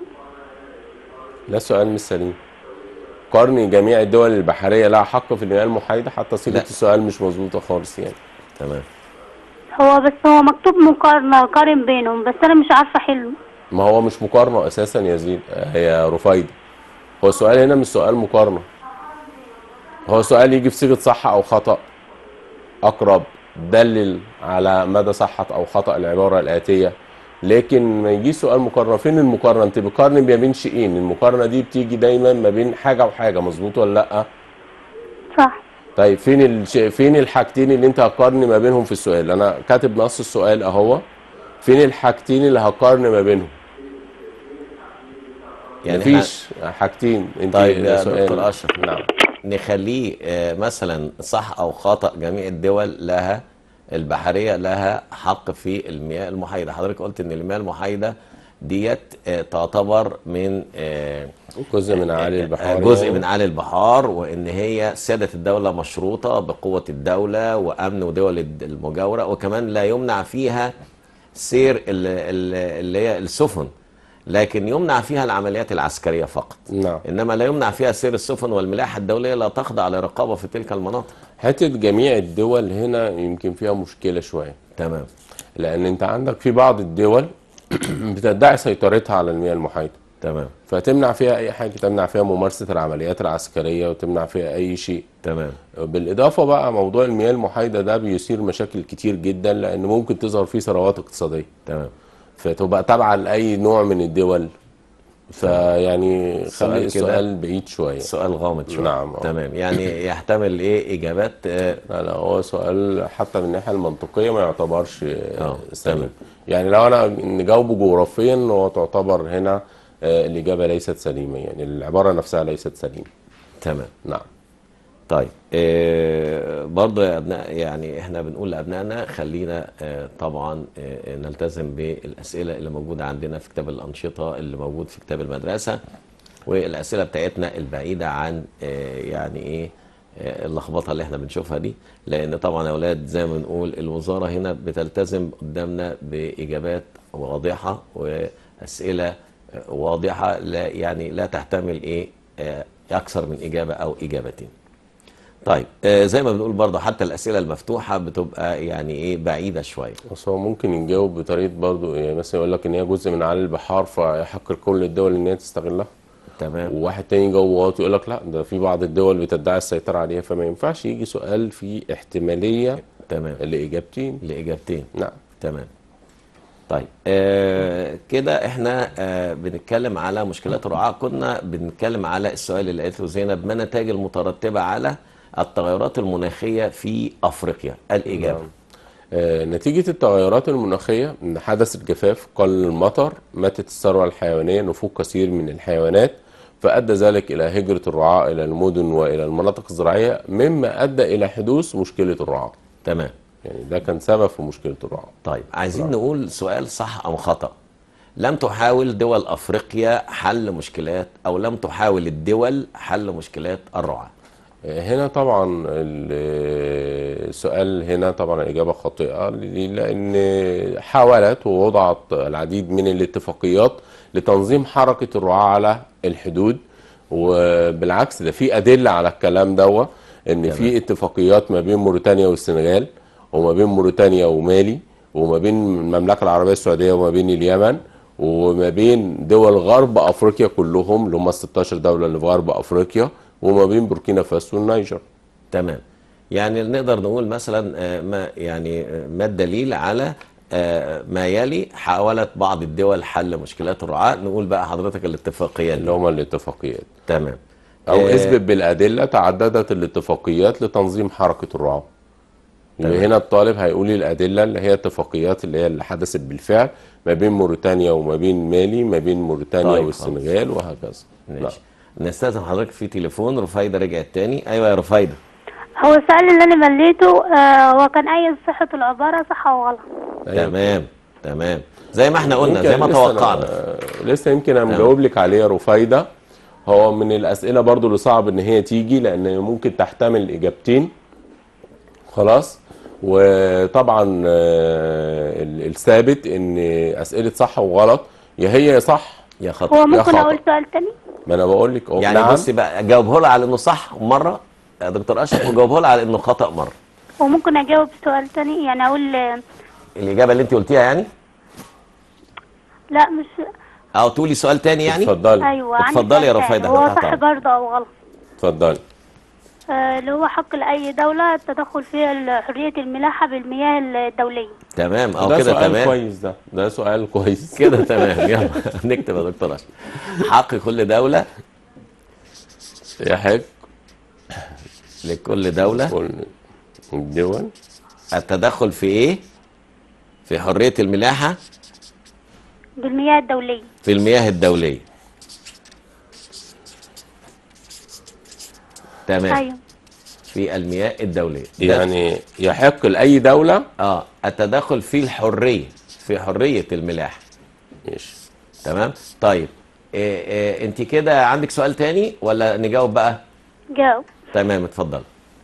لا السؤال مش سليم قارني جميع الدول البحرية لها حق في المياه المحايدة حتى صيغة لا. السؤال مش مظبوطة خالص يعني تمام هو بس هو مكتوب مقارنه قارن بينهم بس انا مش عارفه احله ما هو مش مقارنة أساسا يا زيد هي رفايدة هو السؤال هنا مش سؤال مقارنة هو سؤال يجي في صيغة صح أو خطأ أقرب دلل على مدى صحة أو خطأ العبارة الآتية لكن ما يجي سؤال مقارنة فين المقارنة انت بتقارن ما بين شيئين المقارنة دي بتيجي دايما ما بين حاجة وحاجة مظبوط ولا لأ صح طيب فين الش... فين الحاجتين اللي انت هتقارن ما بينهم في السؤال انا كاتب نص السؤال اهو فين الحاجتين اللي هقارن ما بينهم يعني مفيش حاجتين انت طيب يا سؤال. دكتور أشرف. نعم نخليه آه، مثلا صح او خطأ جميع الدول لها البحرية لها حق في المياه المحايدة حضرتك قلت ان المياه المحايدة ديت آه، تعتبر من آه، جزء من اعالي البحار جزء يعني. من اعالي البحار وان هي سياده الدوله مشروطه بقوه الدوله وامن ودول الد- المجاوره وكمان لا يمنع فيها سير ال- ال- اللي هي السفن لكن يمنع فيها العمليات العسكريه فقط نعم انما لا يمنع فيها سير السفن والملاحه الدوليه لا تخضع لرقابه في تلك المناطق حته جميع الدول هنا يمكن فيها مشكله شويه تمام لان انت عندك في بعض الدول بتدعي سيطرتها على المياه المحايده تمام فتمنع فيها اي حاجه تمنع فيها ممارسه العمليات العسكريه وتمنع فيها اي شيء تمام بالاضافه بقى موضوع المياه المحايده ده بيثير مشاكل كتير جدا لان ممكن تظهر فيه ثروات اقتصاديه تمام فتبقى تابعه لاي نوع من الدول فيعني السؤال خلي كده- السؤال بعيد شويه سؤال غامض شويه نعم، آه. تمام يعني يحتمل ايه اجابات آه، لا لا هو سؤال حتى من الناحيه المنطقيه ما يعتبرش آه، سليم تمام. يعني لو انا نجاوبه جغرافيا هو تعتبر هنا آه، الاجابه ليست سليمه يعني العباره نفسها ليست سليمه تمام نعم طيب آه برضه يا ابناء يعني احنا بنقول لابنائنا خلينا آه طبعا آه نلتزم بالاسئله اللي موجوده عندنا في كتاب الانشطه اللي موجود في كتاب المدرسه والاسئله بتاعتنا البعيده عن آه يعني ايه آه اللخبطه اللي احنا بنشوفها دي لان طبعا يا اولاد زي ما بنقول الوزاره هنا بتلتزم قدامنا باجابات واضحه واسئله آه، واضحه لا يعني لا تحتمل ايه آه اكثر من اجابه او اجابتين طيب آه زي ما بنقول برضه حتى الاسئله المفتوحه بتبقى يعني ايه بعيده شويه بس هو ممكن يجاوب بطريقه برضه يعني مثلا يقول لك ان هي جزء من اعالي البحار فيحق لكل الدول ان هي تستغلها تمام وواحد تاني يجاوب واطي يقول لك لا ده في بعض الدول بتدعي السيطره عليها فما ينفعش يجي سؤال فيه احتماليه تمام لاجابتين لاجابتين نعم تمام طيب آه كده احنا آه بنتكلم على مشكلات الرعاة كنا بنتكلم على السؤال اللي قالته زينب ما النتائج المترتبة على التغيرات المناخية في أفريقيا الإجابة نعم. آه، نتيجة التغيرات المناخية إن حدث الجفاف قل المطر ماتت الثروة الحيوانية نفوق كثير من الحيوانات فأدى ذلك إلى هجرة الرعاة إلى المدن وإلى المناطق الزراعية مما أدى إلى حدوث مشكلة الرعاة تمام يعني ده كان سبب في مشكلة الرعاة طيب عايزين نقول سؤال صح أم خطأ لم تحاول دول أفريقيا حل مشكلات أو لم تحاول الدول حل مشكلات الرعاة هنا طبعا ال- السؤال هنا طبعا الإجابة خاطئة لأن حاولت ووضعت العديد من الاتفاقيات لتنظيم حركة الرعاة على الحدود وبالعكس ده في أدلة على الكلام دوا إن في اتفاقيات ما بين موريتانيا والسنغال وما بين موريتانيا ومالي وما بين المملكة العربية السعودية وما بين اليمن وما بين دول غرب أفريقيا كلهم اللي هم 16 دولة اللي في غرب أفريقيا وما بين بوركينا فاسو والنيجر تمام يعني نقدر نقول مثلا آه، ما يعني آه، ما الدليل على آه، ما يلي حاولت بعض الدول حل مشكلات الرعاة نقول بقى حضرتك الاتفاقيات اللي هم الاتفاقيات تمام أو آه، اثبت بالأدلة تعددت الاتفاقيات لتنظيم حركة الرعاة يبقى تمام. هنا الطالب هيقول لي الأدلة اللي هي اتفاقيات اللي هي اللي حدثت بالفعل ما بين موريتانيا وما بين مالي ما بين موريتانيا طيب، والسنغال وهكذا ماشي نستاذن حضرتك في تليفون رفايدة رجعت تاني ايوه يا رفايدة هو السؤال اللي انا مليته آه هو كان اي صحة العبارة صح او غلط أيوة. تمام تمام زي ما احنا قلنا يمكن زي ما لسه توقعنا أنا- لسه يمكن انا مجاوب لك عليه يا رفايده هو من الاسئله برضو اللي صعب ان هي تيجي لان ممكن تحتمل اجابتين خلاص وطبعا آه، ال- الثابت ان اسئله صح وغلط يا هي يا صح يا خطأ هو ممكن خطأ. اقول سؤال تاني ما انا بقول لك أهو، يعني نعم بصي بقى جاوبه لها على انه صح مره يا دكتور اشرف وجاوبه لها على انه خطا مره هو ممكن اجاوب سؤال تاني يعني اقول آه، الاجابه اللي انت قلتيها يعني لا مش او تقولي سؤال تاني يعني اتفضلي ايوه عندي اتفضلي يا سؤال رفايدة، تاني. هو هتقطع. صح برضه او غلط اتفضلي آه، اللي هو حق لأي دولة التدخل في ال- حرية الملاحة بالمياه الدولية تمام او ده كده سؤال تمام كويس ده ده سؤال كويس كده تمام يلا نكتب يا دكتور اشرف حق كل دوله يحق لكل دوله كل الدول التدخل في ايه في حريه الملاحه بالمياه الدولية في المياه الدوليه تمام أيوة في المياه الدوليه ده يعني يحق لاي دوله اه التدخل في الحريه في حريه الملاحه ماشي تمام طيب إيه إيه انت كده عندك سؤال تاني ولا نجاوب بقى جاوب تمام اتفضل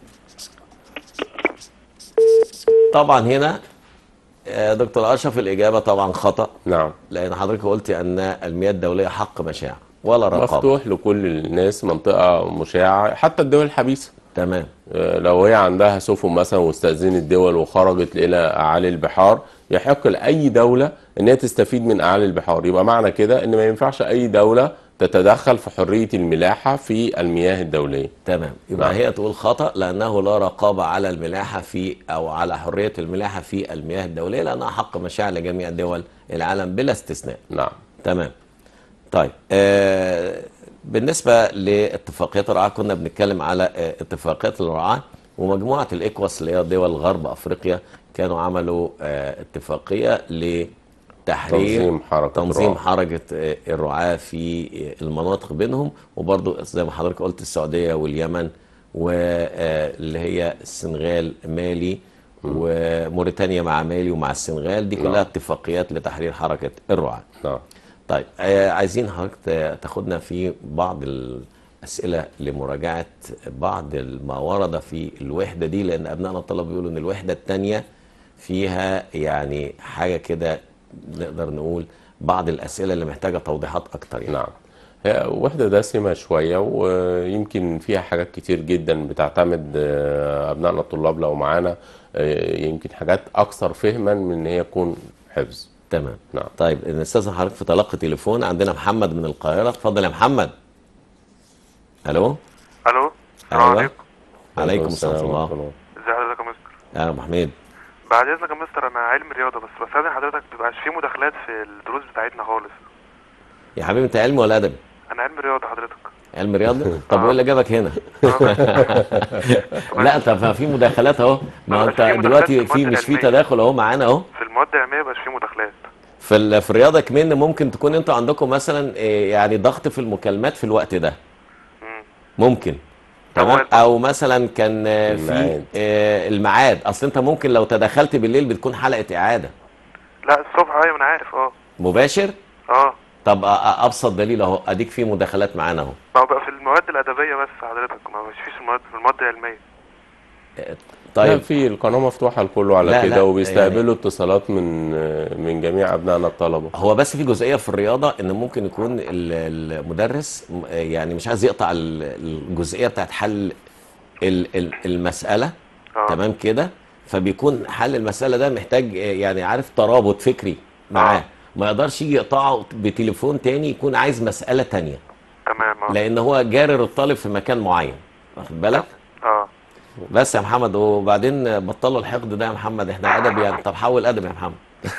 طبعا هنا آه، دكتور اشرف الاجابه طبعا خطا نعم لان حضرتك قلت ان المياه الدوليه حق مشاع ولا رقابه مفتوح لكل الناس منطقة مشاعة حتى الدول الحبيسة تمام آه، لو هي عندها سفن مثلا واستأذنت دول وخرجت إلى أعالي البحار يحق لأي دولة إن هي تستفيد من أعالي البحار يبقى معنى كده إن ما ينفعش أي دولة تتدخل في حرية الملاحة في المياه الدولية تمام يبقى نعم. هي تقول خطا لانه لا رقابه على الملاحه في او على حريه الملاحه في المياه الدوليه لانها حق مشاع لجميع دول العالم بلا استثناء نعم تمام طيب آه بالنسبة لاتفاقيات الرعاة كنا بنتكلم على آه اتفاقيات الرعاة ومجموعة الإكواس اللي هي دول غرب أفريقيا كانوا عملوا آه اتفاقية لتحرير تنظيم حركة تنظيم الرعاة. حركة آه الرعاة في آه المناطق بينهم وبرضو زي ما حضرتك قلت السعودية واليمن واللي هي السنغال مالي وموريتانيا مع مالي ومع السنغال دي كلها نعم. اتفاقيات لتحرير حركة الرعاة نعم طيب آه عايزين حضرتك ت- تاخدنا في بعض الأسئلة لمراجعة بعض ما ورد في الوحدة دي لأن أبنائنا الطلبة بيقولوا إن الوحدة التانية فيها يعني حاجة كده نقدر نقول بعض الأسئلة اللي محتاجة توضيحات أكتر يعني نعم هي وحدة دسمة شوية ويمكن فيها حاجات كتير جدا بتعتمد آه، أبنائنا الطلاب لو معانا آه، يمكن حاجات أكثر فهما من إن هي تكون حفظ تمام نعم. طيب نستاذن حضرتك في تلقي تليفون عندنا محمد من القاهرة اتفضل يا محمد ألو الو السلام أيوة. عليكم عليكم السلام ورحمة الله ورحمة ازي حضرتك يا مستر يا أبو حميد بعد اذنك يا مستر انا علم رياضه بس بستاذن حضرتك مبيبقاش في مداخلات في الدروس بتاعتنا خالص يا حبيبي أنت علمي ولا أدبي؟ انا علم رياضه حضرتك علم رياضه طب وايه اللي جابك هنا لا طب ما في مداخلات اهو ما بس انت في مداخلات دلوقتي في في المواد مش في العلمية. تداخل اهو معانا اهو في المواد العلميه مبقاش فيه مداخلات في ال- في الرياضه كمان ممكن تكون انتوا عندكم مثلا إيه، يعني ضغط في المكالمات في الوقت ده مم. ممكن تمام أوقات. او مثلا كان آه، في الميعاد. آه، الميعاد اصل انت ممكن لو تدخلت بالليل بتكون حلقه اعاده لا الصبح ايوه انا عارف اه مباشر اه طب أ- أ- ابسط دليل اهو اديك في مداخلات معانا اهو ما هو بقى في المواد الادبيه بس حضرتك ما مش فيش المواد في المواد العلميه طيب طيب في القناه مفتوحه لكله على لا، كده لا، وبيستقبلوا اتصالات من من جميع ابنائنا الطلبه هو بس في جزئيه في الرياضه ان ممكن يكون ال- المدرس م- يعني مش عايز يقطع ال- الجزئيه بتاعت حل ال- ال- المساله اه تمام كده فبيكون حل المساله ده محتاج آه، يعني عارف ترابط فكري معاه آه. ما يقدرش يجي يقطعه بتليفون تاني يكون عايز مساله تانية تمام اه لان هو جارر الطالب في مكان معين واخد بالك اه بس يا محمد وبعدين بطلوا الحقد ده يا محمد احنا ادب يعني طب حاول ادب يا محمد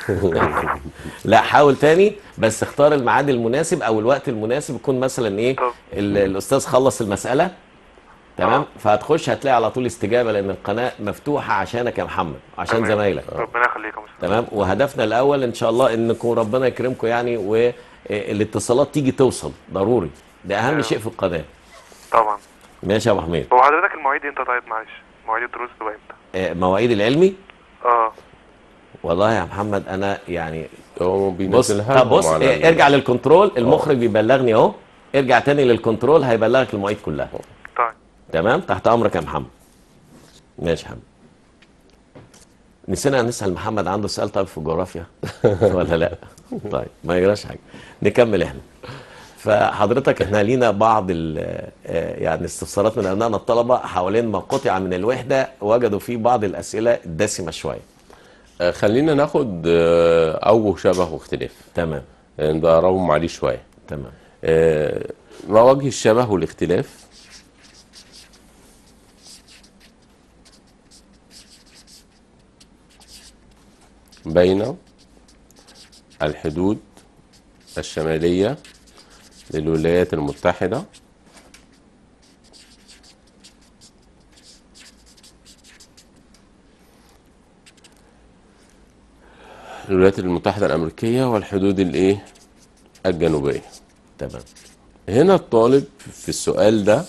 لا حاول تاني بس اختار الميعاد المناسب او الوقت المناسب يكون مثلا ايه طب. ال- الاستاذ خلص المساله تمام آه. فهتخش هتلاقي على طول استجابه لان القناه مفتوحه عشانك يا محمد عشان تمام. زمايلك ربنا يخليكم يا مستر. تمام وهدفنا الاول ان شاء الله انكم ربنا يكرمكم يعني والاتصالات تيجي توصل ضروري ده اهم تمام. شيء في القناه طبعا ماشي يا ابو حميد هو حضرتك المواعيد امتى طيب معلش مواعيد الدروس تبقى امتى آه، مواعيد العلمي اه والله يا محمد انا يعني هو بص بينزلها طب بص لهم على إيه، ارجع للكنترول المخرج بيبلغني اهو ارجع تاني للكنترول هيبلغك المواعيد كلها طيب تمام تحت امرك يا محمد ماشي يا محمد نسينا نسال محمد عنده سؤال طيب في الجغرافيا ولا لا طيب ما يجراش حاجه نكمل احنا فحضرتك احنا لينا بعض ال- آه، يعني استفسارات من ابنائنا الطلبه حوالين ما قطع من الوحده وجدوا فيه بعض الاسئله الدسمه شويه آه، خلينا ناخد آه، اوجه شبه واختلاف تمام نضربهم عليه شويه تمام آه، ما وجه الشبه والاختلاف بين الحدود الشمالية للولايات المتحدة الولايات المتحدة الأمريكية والحدود الإيه الجنوبية تمام هنا الطالب في السؤال ده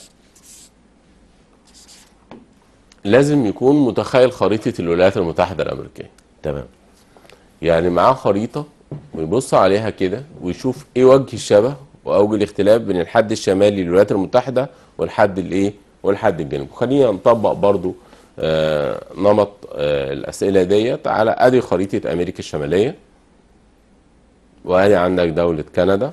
لازم يكون متخيل خريطة الولايات المتحدة الأمريكية تمام يعني معاه خريطة ويبص عليها كده ويشوف ايه وجه الشبه واوجه الاختلاف بين الحد الشمالي للولايات المتحدة والحد الايه والحد الجنوبي خلينا نطبق برضو آه نمط آه الأسئلة ديت على ادي خريطة أمريكا الشمالية وادي عندك دولة كندا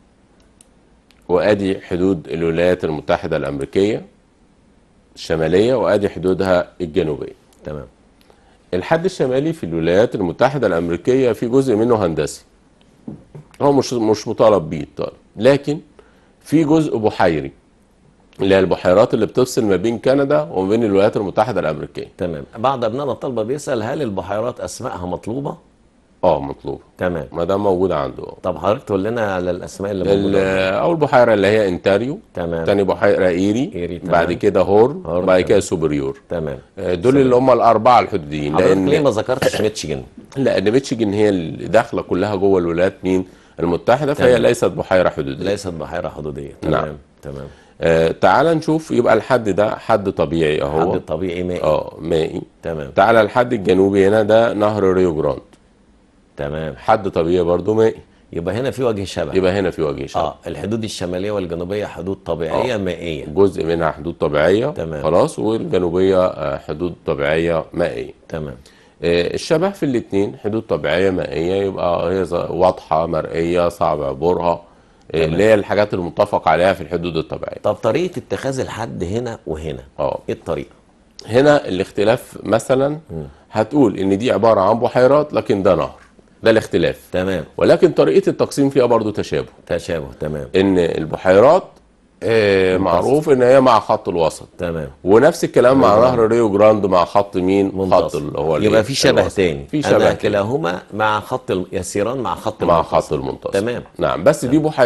وادي حدود الولايات المتحدة الأمريكية الشمالية وادي حدودها الجنوبية تمام الحد الشمالي في الولايات المتحدة الأمريكية في جزء منه هندسي هو مش مش مطالب بيه الطالب لكن في جزء بحيري اللي هي البحيرات اللي بتفصل ما بين كندا وما بين الولايات المتحدة الأمريكية تمام بعض ابنائنا الطلبه بيسال هل البحيرات اسمائها مطلوبه اه مطلوب تمام ما دام موجود عنده اه طب حضرتك تقول لنا على الاسماء اللي ال- موجوده أول بحيرة اللي هي انتاريو تمام تاني بحيرة إيري, إيري، تمام. بعد كده هورن هورن، وبعد كده تمام. سوبريور تمام آه، دول اللي هم الأربعة الحدوديين حضرتك ليه لأن ما ذكرتش ميتشيجن لأن ميتشيجن هي اللي داخلة كلها جوه الولايات مين المتحدة فهي تمام. ليست بحيرة حدودية ليست بحيره حدوديه تمام نعم. تمام آه تعال نشوف يبقى الحد ده حد طبيعي اهو حد طبيعي مائي اه مائي تمام تعال الحد الجنوبي هنا ده نهر ريو جراند تمام حد طبيعي برضو مائي يبقى هنا في وجه شبه يبقى هنا في وجه شبه اه الحدود الشماليه والجنوبيه حدود طبيعيه مائيه جزء منها حدود طبيعيه تمام. خلاص والجنوبيه آه، حدود طبيعيه مائيه تمام آه، الشبه في الاثنين حدود طبيعيه مائيه يبقى هي ز- واضحه مرئيه صعب عبورها آه، اللي هي الحاجات المتفق عليها في الحدود الطبيعيه طب طريقه اتخاذ الحد هنا وهنا اه ايه الطريقه هنا الاختلاف مثلا هتقول ان دي عباره عن بحيرات لكن ده نهر ده الاختلاف تمام ولكن طريقه التقسيم فيها برضو تشابه تشابه تمام ان البحيرات آه، معروف ان هي مع خط الوسط تمام ونفس الكلام مع ريو نهر ريو جراند مع خط مين خط منتصف اللي هو يبقى الإيه؟ في شبه الوسط. تاني في أنا شبه تاني كلاهما مع خط الم- يسيران مع خط مع المنتصف. خط المنتصف تمام نعم بس دي بحيرات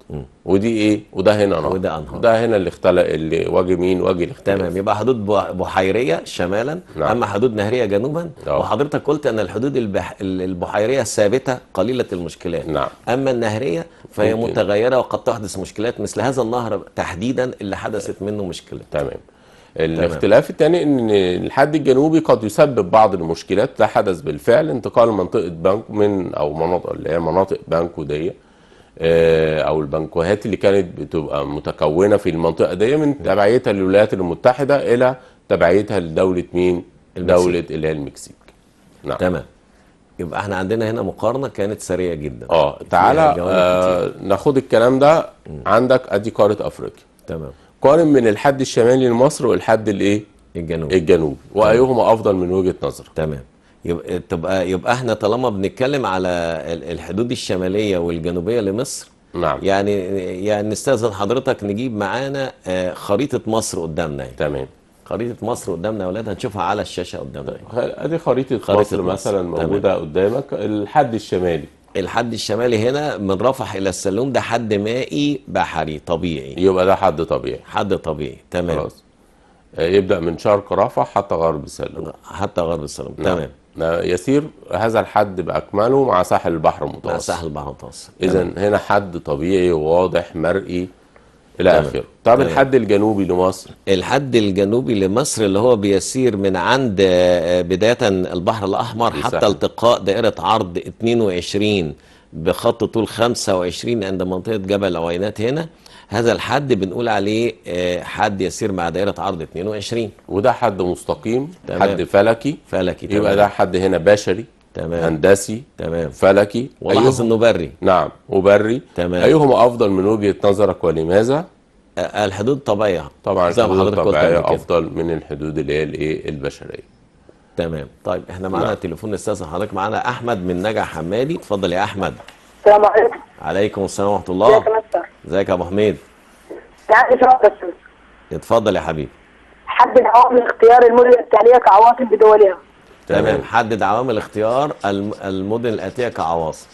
ودي ايه وده هنا نهر وده أنهار. ده هنا اللي اختلق اللي واجه مين واجه الاختلاف تمام يبقى حدود بح- بحيريه شمالا نعم. اما حدود نهريه جنوبا آه. وحضرتك قلت ان الحدود البح... البحيريه ثابته قليله المشكلات نعم. اما النهريه فهي ممكن. متغيره وقد تحدث مشكلات مثل هذا النهر تحديدا اللي حدثت منه مشكله تمام الاختلاف الثاني ان الحد الجنوبي قد يسبب بعض المشكلات ده حدث بالفعل انتقال منطقه بنك من او مناطق اللي هي مناطق بانكو دي آه، او البنكوهات اللي كانت بتبقى متكونه في المنطقه دي من تبعيتها للولايات المتحده الى تبعيتها لدوله مين؟ المكسيك. دوله اللي هي المكسيك. نعم تمام يبقى احنا عندنا هنا مقارنه كانت سريعه جدا اه فيها تعالى جوانب آه ناخد الكلام ده عندك ادي قاره افريقيا تمام قارن من الحد الشمالي لمصر والحد الايه؟ الجنوب الجنوبي وايهما افضل من وجهه نظرك؟ تمام يبقى تبقى يبقى احنا طالما بنتكلم على ال- الحدود الشماليه والجنوبيه لمصر نعم يعني يعني نستاذن حضرتك نجيب معانا آه، خريطه مصر قدامنا يعني. تمام خريطه مصر قدامنا يا اولاد هنشوفها على الشاشه قدامنا ادي خريطه, خريطة مصر مصر. مثلا تمام. موجوده قدامك الحد الشمالي الحد الشمالي هنا من رفح الى السلوم ده حد مائي بحري طبيعي يبقى ده حد طبيعي حد طبيعي تمام خلاص آه، يبدا من شرق رفح حتى غرب سلوم حتى غرب السلوم نعم. تمام آه، يسير هذا الحد باكمله مع ساحل البحر مع المتوسط ساحل البحر المتوسط اذا هنا حد طبيعي واضح مرئي الى تمام. اخره طب تمام. الحد الجنوبي لمصر الحد الجنوبي لمصر اللي هو بيسير من عند آه، بداية البحر الأحمر حتى الساحل. التقاء دائرة عرض 22 بخط طول 25 عند منطقة جبل عوينات هنا هذا الحد بنقول عليه آه، حد يسير مع دائرة عرض 22 وده حد مستقيم تمام. حد فلكي فلكي يبقى تمام ده حد هنا بشري تمام هندسي تمام فلكي ولاحظ أيهما- انه بري نعم وبري تمام. ايهما افضل من وجهه نظرك ولماذا آه، الحدود طبيعية طبعا زي ما الحدود حضرتك قلت الطبيعيه قبل كده. افضل من الحدود اللي هي الايه البشريه تمام طيب احنا معانا نعم. تليفون استاذ حضرتك معانا احمد من نجع حمادي اتفضل يا احمد السلام عليكم عليكم السلام ورحمه ازيك الله يا مستر ازيك يا ابو حميد تعالى سؤال بس اتفضل يا حبيبي حدد عوامل اختيار المدن التالية كعواصم بدولها تمام حدد عوامل اختيار الم- المدن الآتية كعواصم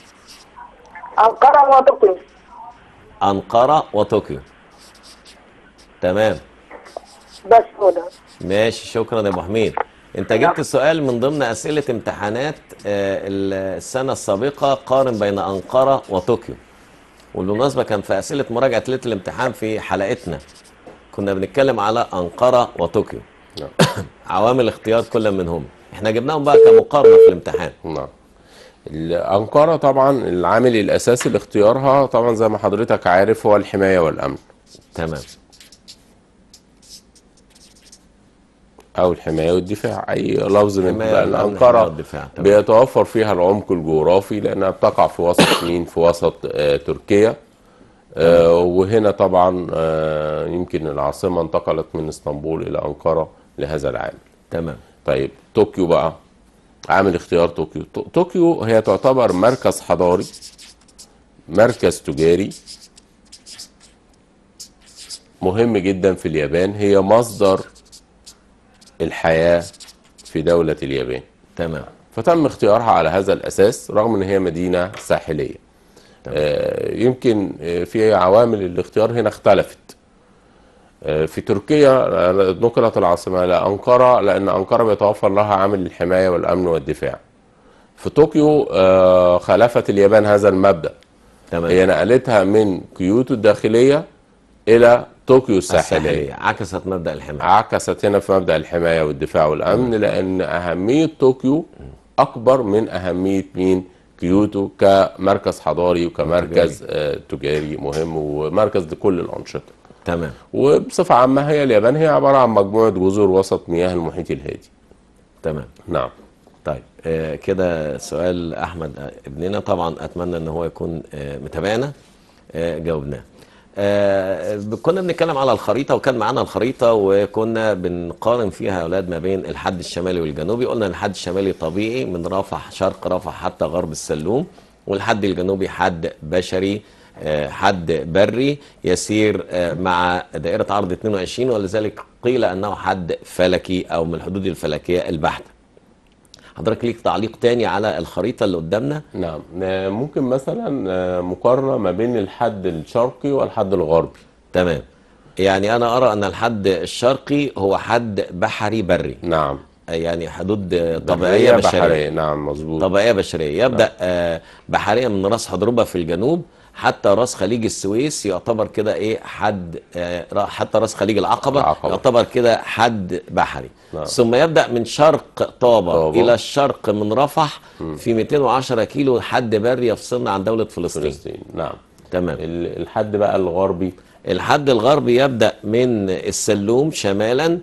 أنقرة وطوكيو أنقرة وطوكيو تمام بس هو ده ماشي شكرا يا أبو حميد أنت جبت السؤال من ضمن أسئلة امتحانات آه، ال- السنة السابقة قارن بين أنقرة وطوكيو وبالمناسبة كان في أسئلة مراجعة ليلة الامتحان في حلقتنا كنا بنتكلم على أنقرة وطوكيو نعم عوامل اختيار كل منهم احنا جبناهم بقى كمقارنة في الامتحان نعم أنقرة طبعا العامل الأساسي لاختيارها طبعا زي ما حضرتك عارف هو الحماية والأمن تمام أو الحماية والدفاع أي لفظ من حماية لأن والأمن، حماية أنقرة والدفاع، تمام. بيتوفر فيها العمق الجغرافي لأنها بتقع في وسط مين في وسط آه تركيا آه وهنا طبعا آه يمكن العاصمة انتقلت من اسطنبول إلى أنقرة لهذا العامل تمام طيب طوكيو بقى عامل اختيار طوكيو طو- طوكيو هي تعتبر مركز حضاري مركز تجاري مهم جدا في اليابان هي مصدر الحياة في دولة اليابان تمام فتم اختيارها على هذا الأساس رغم أن هي مدينة ساحلية آه، يمكن آه، في عوامل الاختيار هنا اختلفت آه، في تركيا آه، نقلت العاصمة إلى أنقرة لأن أنقرة بيتوفر لها عامل الحماية والأمن والدفاع في طوكيو آه، خالفت اليابان هذا المبدأ تمام هي نقلتها من كيوتو الداخلية إلى طوكيو الساحلية الساحلية عكست مبدأ الحماية عكست هنا في مبدأ الحماية والدفاع والأمن لأن أهمية طوكيو أكبر من أهمية مين كيوتو كمركز حضاري وكمركز آه، تجاري مهم ومركز لكل الأنشطة تمام وبصفة عامة هي اليابان هي عبارة عن مجموعة جزر وسط مياه المحيط الهادي تمام نعم طيب آه كده سؤال احمد آه، ابننا طبعا اتمنى ان هو يكون آه متابعنا آه جاوبناه آه ب- كنا بنتكلم على الخريطه وكان معانا الخريطه وكنا بنقارن فيها يا اولاد ما بين الحد الشمالي والجنوبي قلنا ان الحد الشمالي طبيعي من رفح شرق رفح حتى غرب السلوم والحد الجنوبي حد بشري آه، حد بري يسير آه، مع دائره عرض 22 ولذلك قيل انه حد فلكي او من الحدود الفلكيه البحته حضرتك ليك تعليق تاني على الخريطة اللي قدامنا نعم آه، ممكن مثلا آه، مقارنة ما بين الحد الشرقي والحد الغربي تمام يعني أنا أرى أن الحد الشرقي هو حد بحري بري نعم يعني حدود طبيعية بشرية بحرية نعم مظبوط طبيعية بشرية يبدأ آه، بحرية من راس حضربة في الجنوب حتى راس خليج السويس يعتبر كده ايه حد آه، را- حتى راس خليج العقبة, العقبة. يعتبر كده حد بحري نعم. ثم يبدأ من شرق طابة, طابة. إلى الشرق من رفح في 210 كيلو حد بري يفصلنا عن دولة فلسطين فلسطين نعم تمام ال- الحد بقى الغربي الحد الغربي يبدأ من السلوم شمالا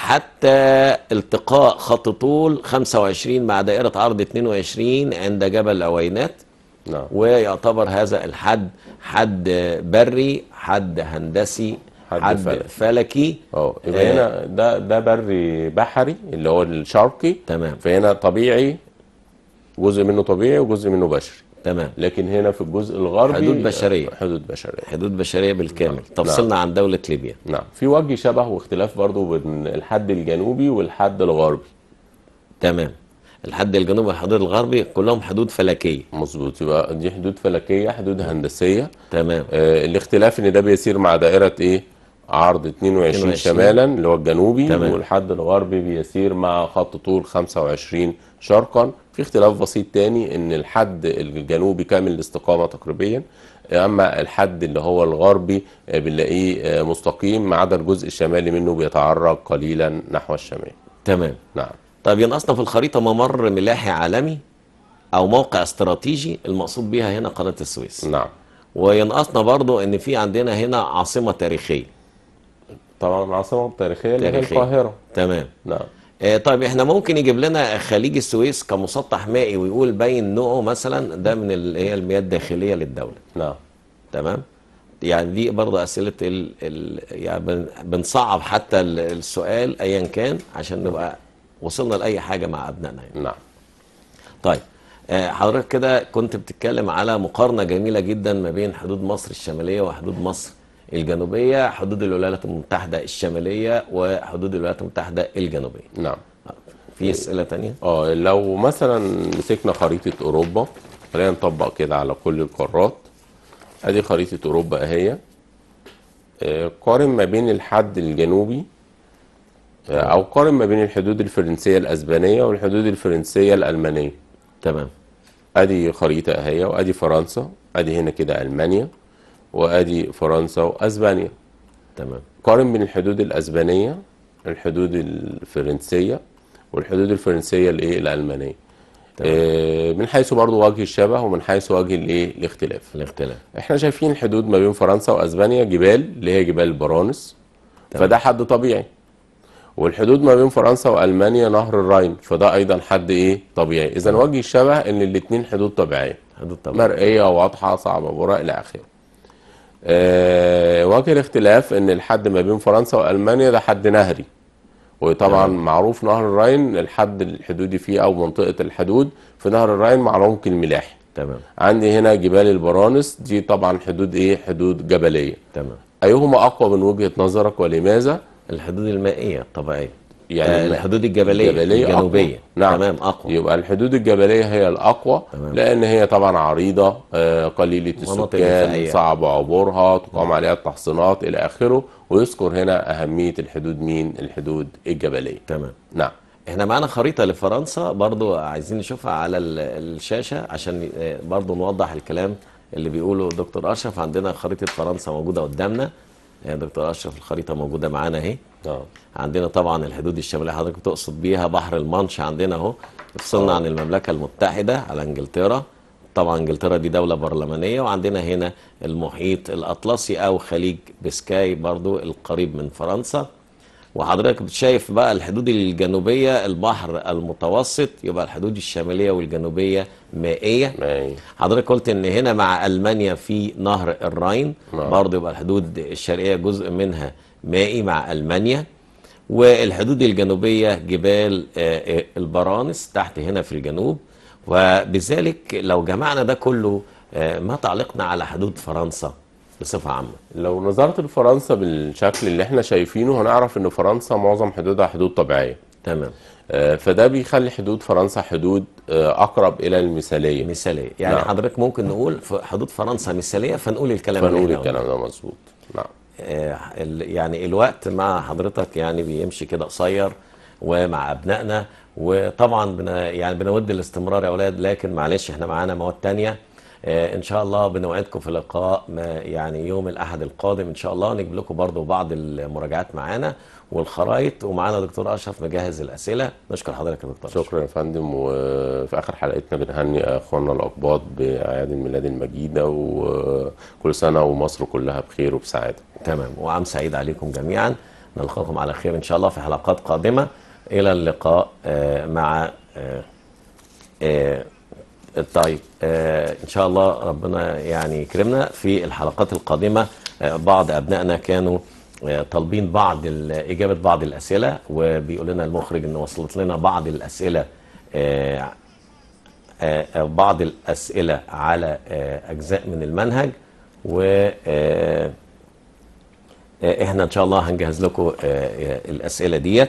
حتى التقاء خط طول 25 مع دائرة عرض 22 عند جبل عوينات نعم ويعتبر هذا الحد حد بري حد هندسي حد حد, فلكي. فلكي اه يبقى آه، هنا ده ده بري بحري اللي هو الشرقي تمام فهنا طبيعي جزء منه طبيعي وجزء منه بشري تمام لكن هنا في الجزء الغربي حدود بشرية. حدود بشرية حدود بشرية بالكامل تفصلنا عن دولة ليبيا نعم في وجه شبه واختلاف برضو بين الحد الجنوبي والحد الغربي تمام الحد الجنوبي والحدود الغربي كلهم حدود فلكية مظبوط يبقى دي حدود فلكية حدود هندسية تمام آه الاختلاف ان ده بيسير مع دائرة ايه عرض 22 22 شمالا اللي هو الجنوبي تمام. والحد الغربي بيسير مع خط طول 25 شرقا في اختلاف بسيط تاني ان الحد الجنوبي كامل الاستقامة تقريبا اما الحد اللي هو الغربي آه، بنلاقيه آه، مستقيم ما عدا الجزء الشمالي منه بيتعرج قليلا نحو الشمال تمام نعم طيب ينقصنا في الخريطة ممر ملاحي عالمي أو موقع استراتيجي المقصود بيها هنا قناة السويس نعم وينقصنا برضو ان في عندنا هنا عاصمة تاريخية طبعا العاصمة التاريخية اللي هي تاريخية. القاهرة تمام نعم آه طيب احنا ممكن يجيب لنا خليج السويس كمسطح مائي ويقول باين نوعه مثلا ده من اللي هي المياه الداخلية للدولة نعم تمام يعني دي برضه أسئلة ال ال يعني بن- بنصعب حتى ال- السؤال أيا كان عشان نبقى وصلنا لأي حاجة مع أبنائنا يعني. نعم طيب آه، حضرتك كده كنت بتتكلم على مقارنة جميلة جدا ما بين حدود مصر الشمالية وحدود مصر الجنوبية حدود الولايات المتحدة الشمالية وحدود الولايات المتحدة الجنوبية نعم في أسئلة تانية اه لو مثلا مسكنا خريطة أوروبا خلينا نطبق كده على كل القارات ادي خريطة أوروبا اهي آه، قارن ما بين الحد الجنوبي آه، او قارن ما بين الحدود الفرنسية الأسبانية والحدود الفرنسية الألمانية تمام ادي خريطة اهي وادي فرنسا ادي هنا كده ألمانيا وادي فرنسا واسبانيا تمام قارن بين الحدود الأسبانية الحدود الفرنسية والحدود الفرنسية الايه الألمانية آه، من حيث برضو وجه الشبه ومن حيث وجه الايه الاختلاف الاختلاف احنا شايفين الحدود ما بين فرنسا واسبانيا جبال اللي هي جبال البرانس فده حد طبيعي والحدود ما بين فرنسا والمانيا نهر الراين فده ايضا حد ايه طبيعي اذا وجه الشبه ان الاثنين حدود طبيعيه حدود طبعا مرئيه واضحه صعبه براء الى اخره آه وجه الاختلاف ان الحد ما بين فرنسا والمانيا ده حد نهري وطبعا معروف نهر الراين الحد الحدودي فيه او منطقه الحدود في نهر الراين مع العمق الملاحي تمام عندي هنا جبال البرانس دي طبعا حدود ايه حدود جبليه تمام ايهما اقوى من وجهه نظرك ولماذا الحدود المائية الطبيعية يعني آه الم- الحدود الجبلية, الجبلية الجنوبية أقوى. نعم. تمام أقوى يبقى الحدود الجبليه هي الاقوى تمام. لان هي طبعا عريضه آه، قليله مناطق السكان دفاعية. صعب عبورها تقام عليها التحصينات الى اخره ويذكر هنا اهميه الحدود مين الحدود الجبليه تمام نعم احنا معانا خريطة لفرنسا برضو عايزين نشوفها على ال- الشاشة عشان آه، برضو نوضح الكلام اللي بيقوله دكتور أشرف عندنا خريطة فرنسا موجودة قدامنا آه، دكتور أشرف الخريطة موجودة معانا اهي نعم عندنا طبعا الحدود الشمالية حضرتك بتقصد بيها بحر المانش عندنا اهو تفصلنا عن المملكة المتحدة على انجلترا طبعا انجلترا دي دولة برلمانية وعندنا هنا المحيط الأطلسي أو خليج بسكاي برضو القريب من فرنسا وحضرتك شايف بقى الحدود الجنوبية البحر المتوسط يبقى الحدود الشمالية والجنوبية مائية ما- حضرتك قلت ان هنا مع المانيا في نهر الراين نعم. برضه يبقى الحدود الشرقيه جزء منها مائي مع المانيا والحدود الجنوبيه جبال آه، آه، البرانس تحت هنا في الجنوب وبذلك لو جمعنا ده كله آه، ما تعليقنا على حدود فرنسا بصفه عامه لو نظرت لفرنسا بالشكل اللي احنا شايفينه هنعرف ان فرنسا معظم حدودها حدود طبيعيه تمام آه، فده بيخلي حدود فرنسا حدود آه، اقرب الى المثاليه مثاليه يعني نعم. حضرتك ممكن نقول في حدود فرنسا مثاليه فنقول الكلام اللي فنقول احنا قلناه. الكلام ده مظبوط نعم آه، ال- يعني الوقت مع حضرتك يعني بيمشي كده قصير ومع ابنائنا وطبعا بنا يعني بنود الاستمرار يا اولاد لكن معلش احنا معانا مواد تانية آه، ان شاء الله بنوعدكم في لقاء ما يعني يوم الاحد القادم ان شاء الله نجيب لكم برضو بعض المراجعات معانا والخرايط ومعانا دكتور اشرف مجهز الاسئله نشكر حضرتك يا دكتور أشرف. شكرا يا فندم وفي اخر حلقتنا بنهني اخواننا الاقباط باعياد الميلاد المجيده وكل سنه ومصر كلها بخير وبسعاده تمام وعام سعيد عليكم جميعا نلقاكم على خير ان شاء الله في حلقات قادمه الى اللقاء آه، مع آه، آه، طيب آه، ان شاء الله ربنا يعني يكرمنا في الحلقات القادمه آه، بعض ابنائنا كانوا آه، طالبين بعض ال- اجابه بعض الاسئله وبيقول لنا المخرج ان وصلت لنا بعض الاسئله آه، آه، بعض الاسئله على آه، اجزاء من المنهج و آه، آه، احنا ان شاء الله هنجهز لكم آه، آه، الاسئله ديت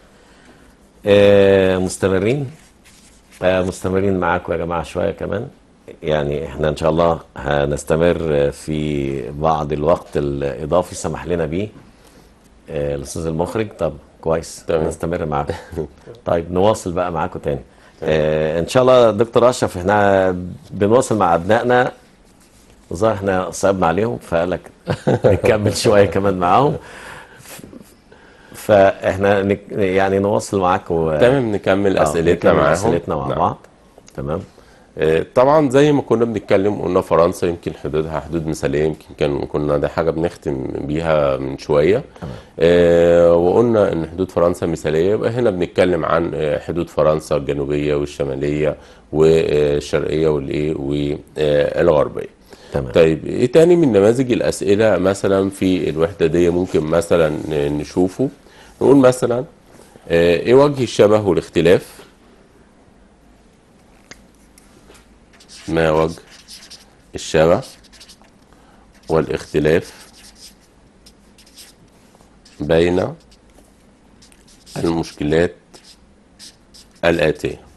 آه، مستمرين آه، مستمرين معاكم يا جماعه شويه كمان يعني احنا ان شاء الله هنستمر آه، في بعض الوقت الاضافي سمح لنا بيه آه، الاستاذ المخرج طب كويس تمام. نستمر معاكم طيب نواصل بقى معاكم تاني آه، ان شاء الله دكتور اشرف احنا بنواصل مع ابنائنا الظاهر احنا صعبنا عليهم فقال لك نكمل شويه كمان معاهم فاحنا نك يعني نواصل معاكم تمام نكمل آه، اسئلتنا نكمل معاهم اسئلتنا مع نعم. بعض تمام آه، طبعا زي ما كنا بنتكلم قلنا فرنسا يمكن حدودها حدود مثاليه يمكن كان كنا ده حاجه بنختم بيها من شويه آه وقلنا ان حدود فرنسا مثاليه يبقى هنا بنتكلم عن آه، حدود فرنسا الجنوبيه والشماليه والشرقيه والايه والغربيه تمام طيب ايه تاني من نماذج الاسئله مثلا في الوحده دي ممكن مثلا نشوفه نقول مثلا آه، ايه وجه الشبه والاختلاف ما وجه الشبه والاختلاف بين المشكلات الآتية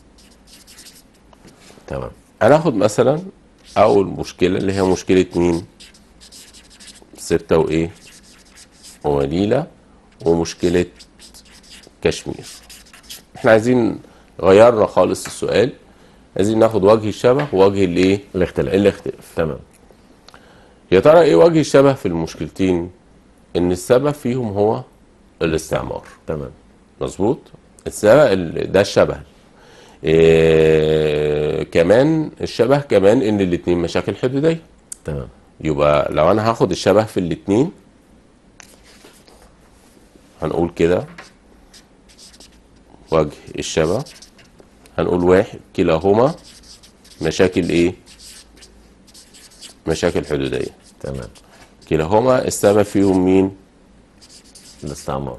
تمام هناخد مثلا أول مشكلة اللي هي مشكلة مين؟ ستة وإيه؟ وليلى ومشكلة كشمير احنا عايزين غيرنا خالص السؤال عايزين ناخد وجه الشبه ووجه الايه؟ الاختلاف الاختلاف تمام يا ترى ايه وجه الشبه في المشكلتين؟ ان السبب فيهم هو الاستعمار تمام مظبوط السبب ال- ده الشبه إيه كمان الشبه كمان ان الاتنين مشاكل حدوديه تمام يبقى لو انا هاخد الشبه في الاتنين هنقول كده وجه الشبه هنقول واحد كلاهما مشاكل ايه مشاكل حدوديه تمام كلاهما السبب فيهم مين الاستعمار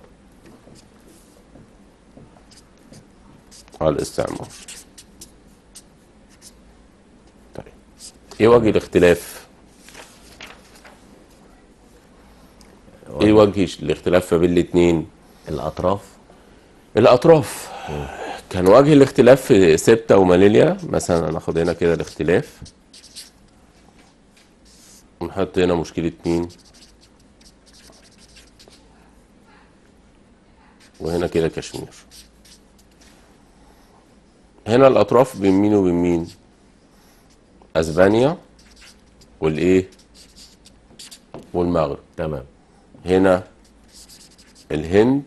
الاستعمار طيب ايه وجه الاختلاف ايه وجه الاختلاف ما بين الاتنين الاطراف الاطراف كان وجه الاختلاف في سبتة وماليليا مثلا هناخد هنا كده الاختلاف ونحط هنا مشكلة مين وهنا كده كشمير هنا الاطراف بين مين وبين مين اسبانيا والايه والمغرب تمام هنا الهند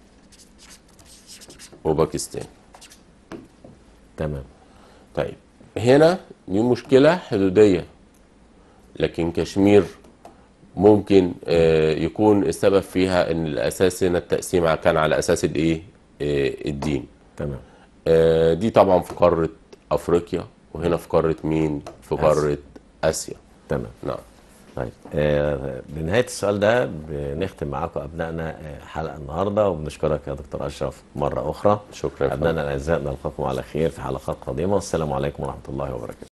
وباكستان تمام طيب هنا دي مشكلة حدودية لكن كشمير ممكن آه، يكون السبب فيها ان الاساس هنا التقسيم كان على اساس الايه آه، الدين تمام آه، دي طبعا في قارة افريقيا وهنا في قارة مين في قارة اسيا تمام نعم طيب آه بنهايه السؤال ده بنختم معاكم ابنائنا آه، حلقه النهارده وبنشكرك يا دكتور اشرف مره اخرى شكرا يا فندم. ابنائنا الاعزاء نلقاكم على خير في حلقات قادمه والسلام عليكم ورحمه الله وبركاته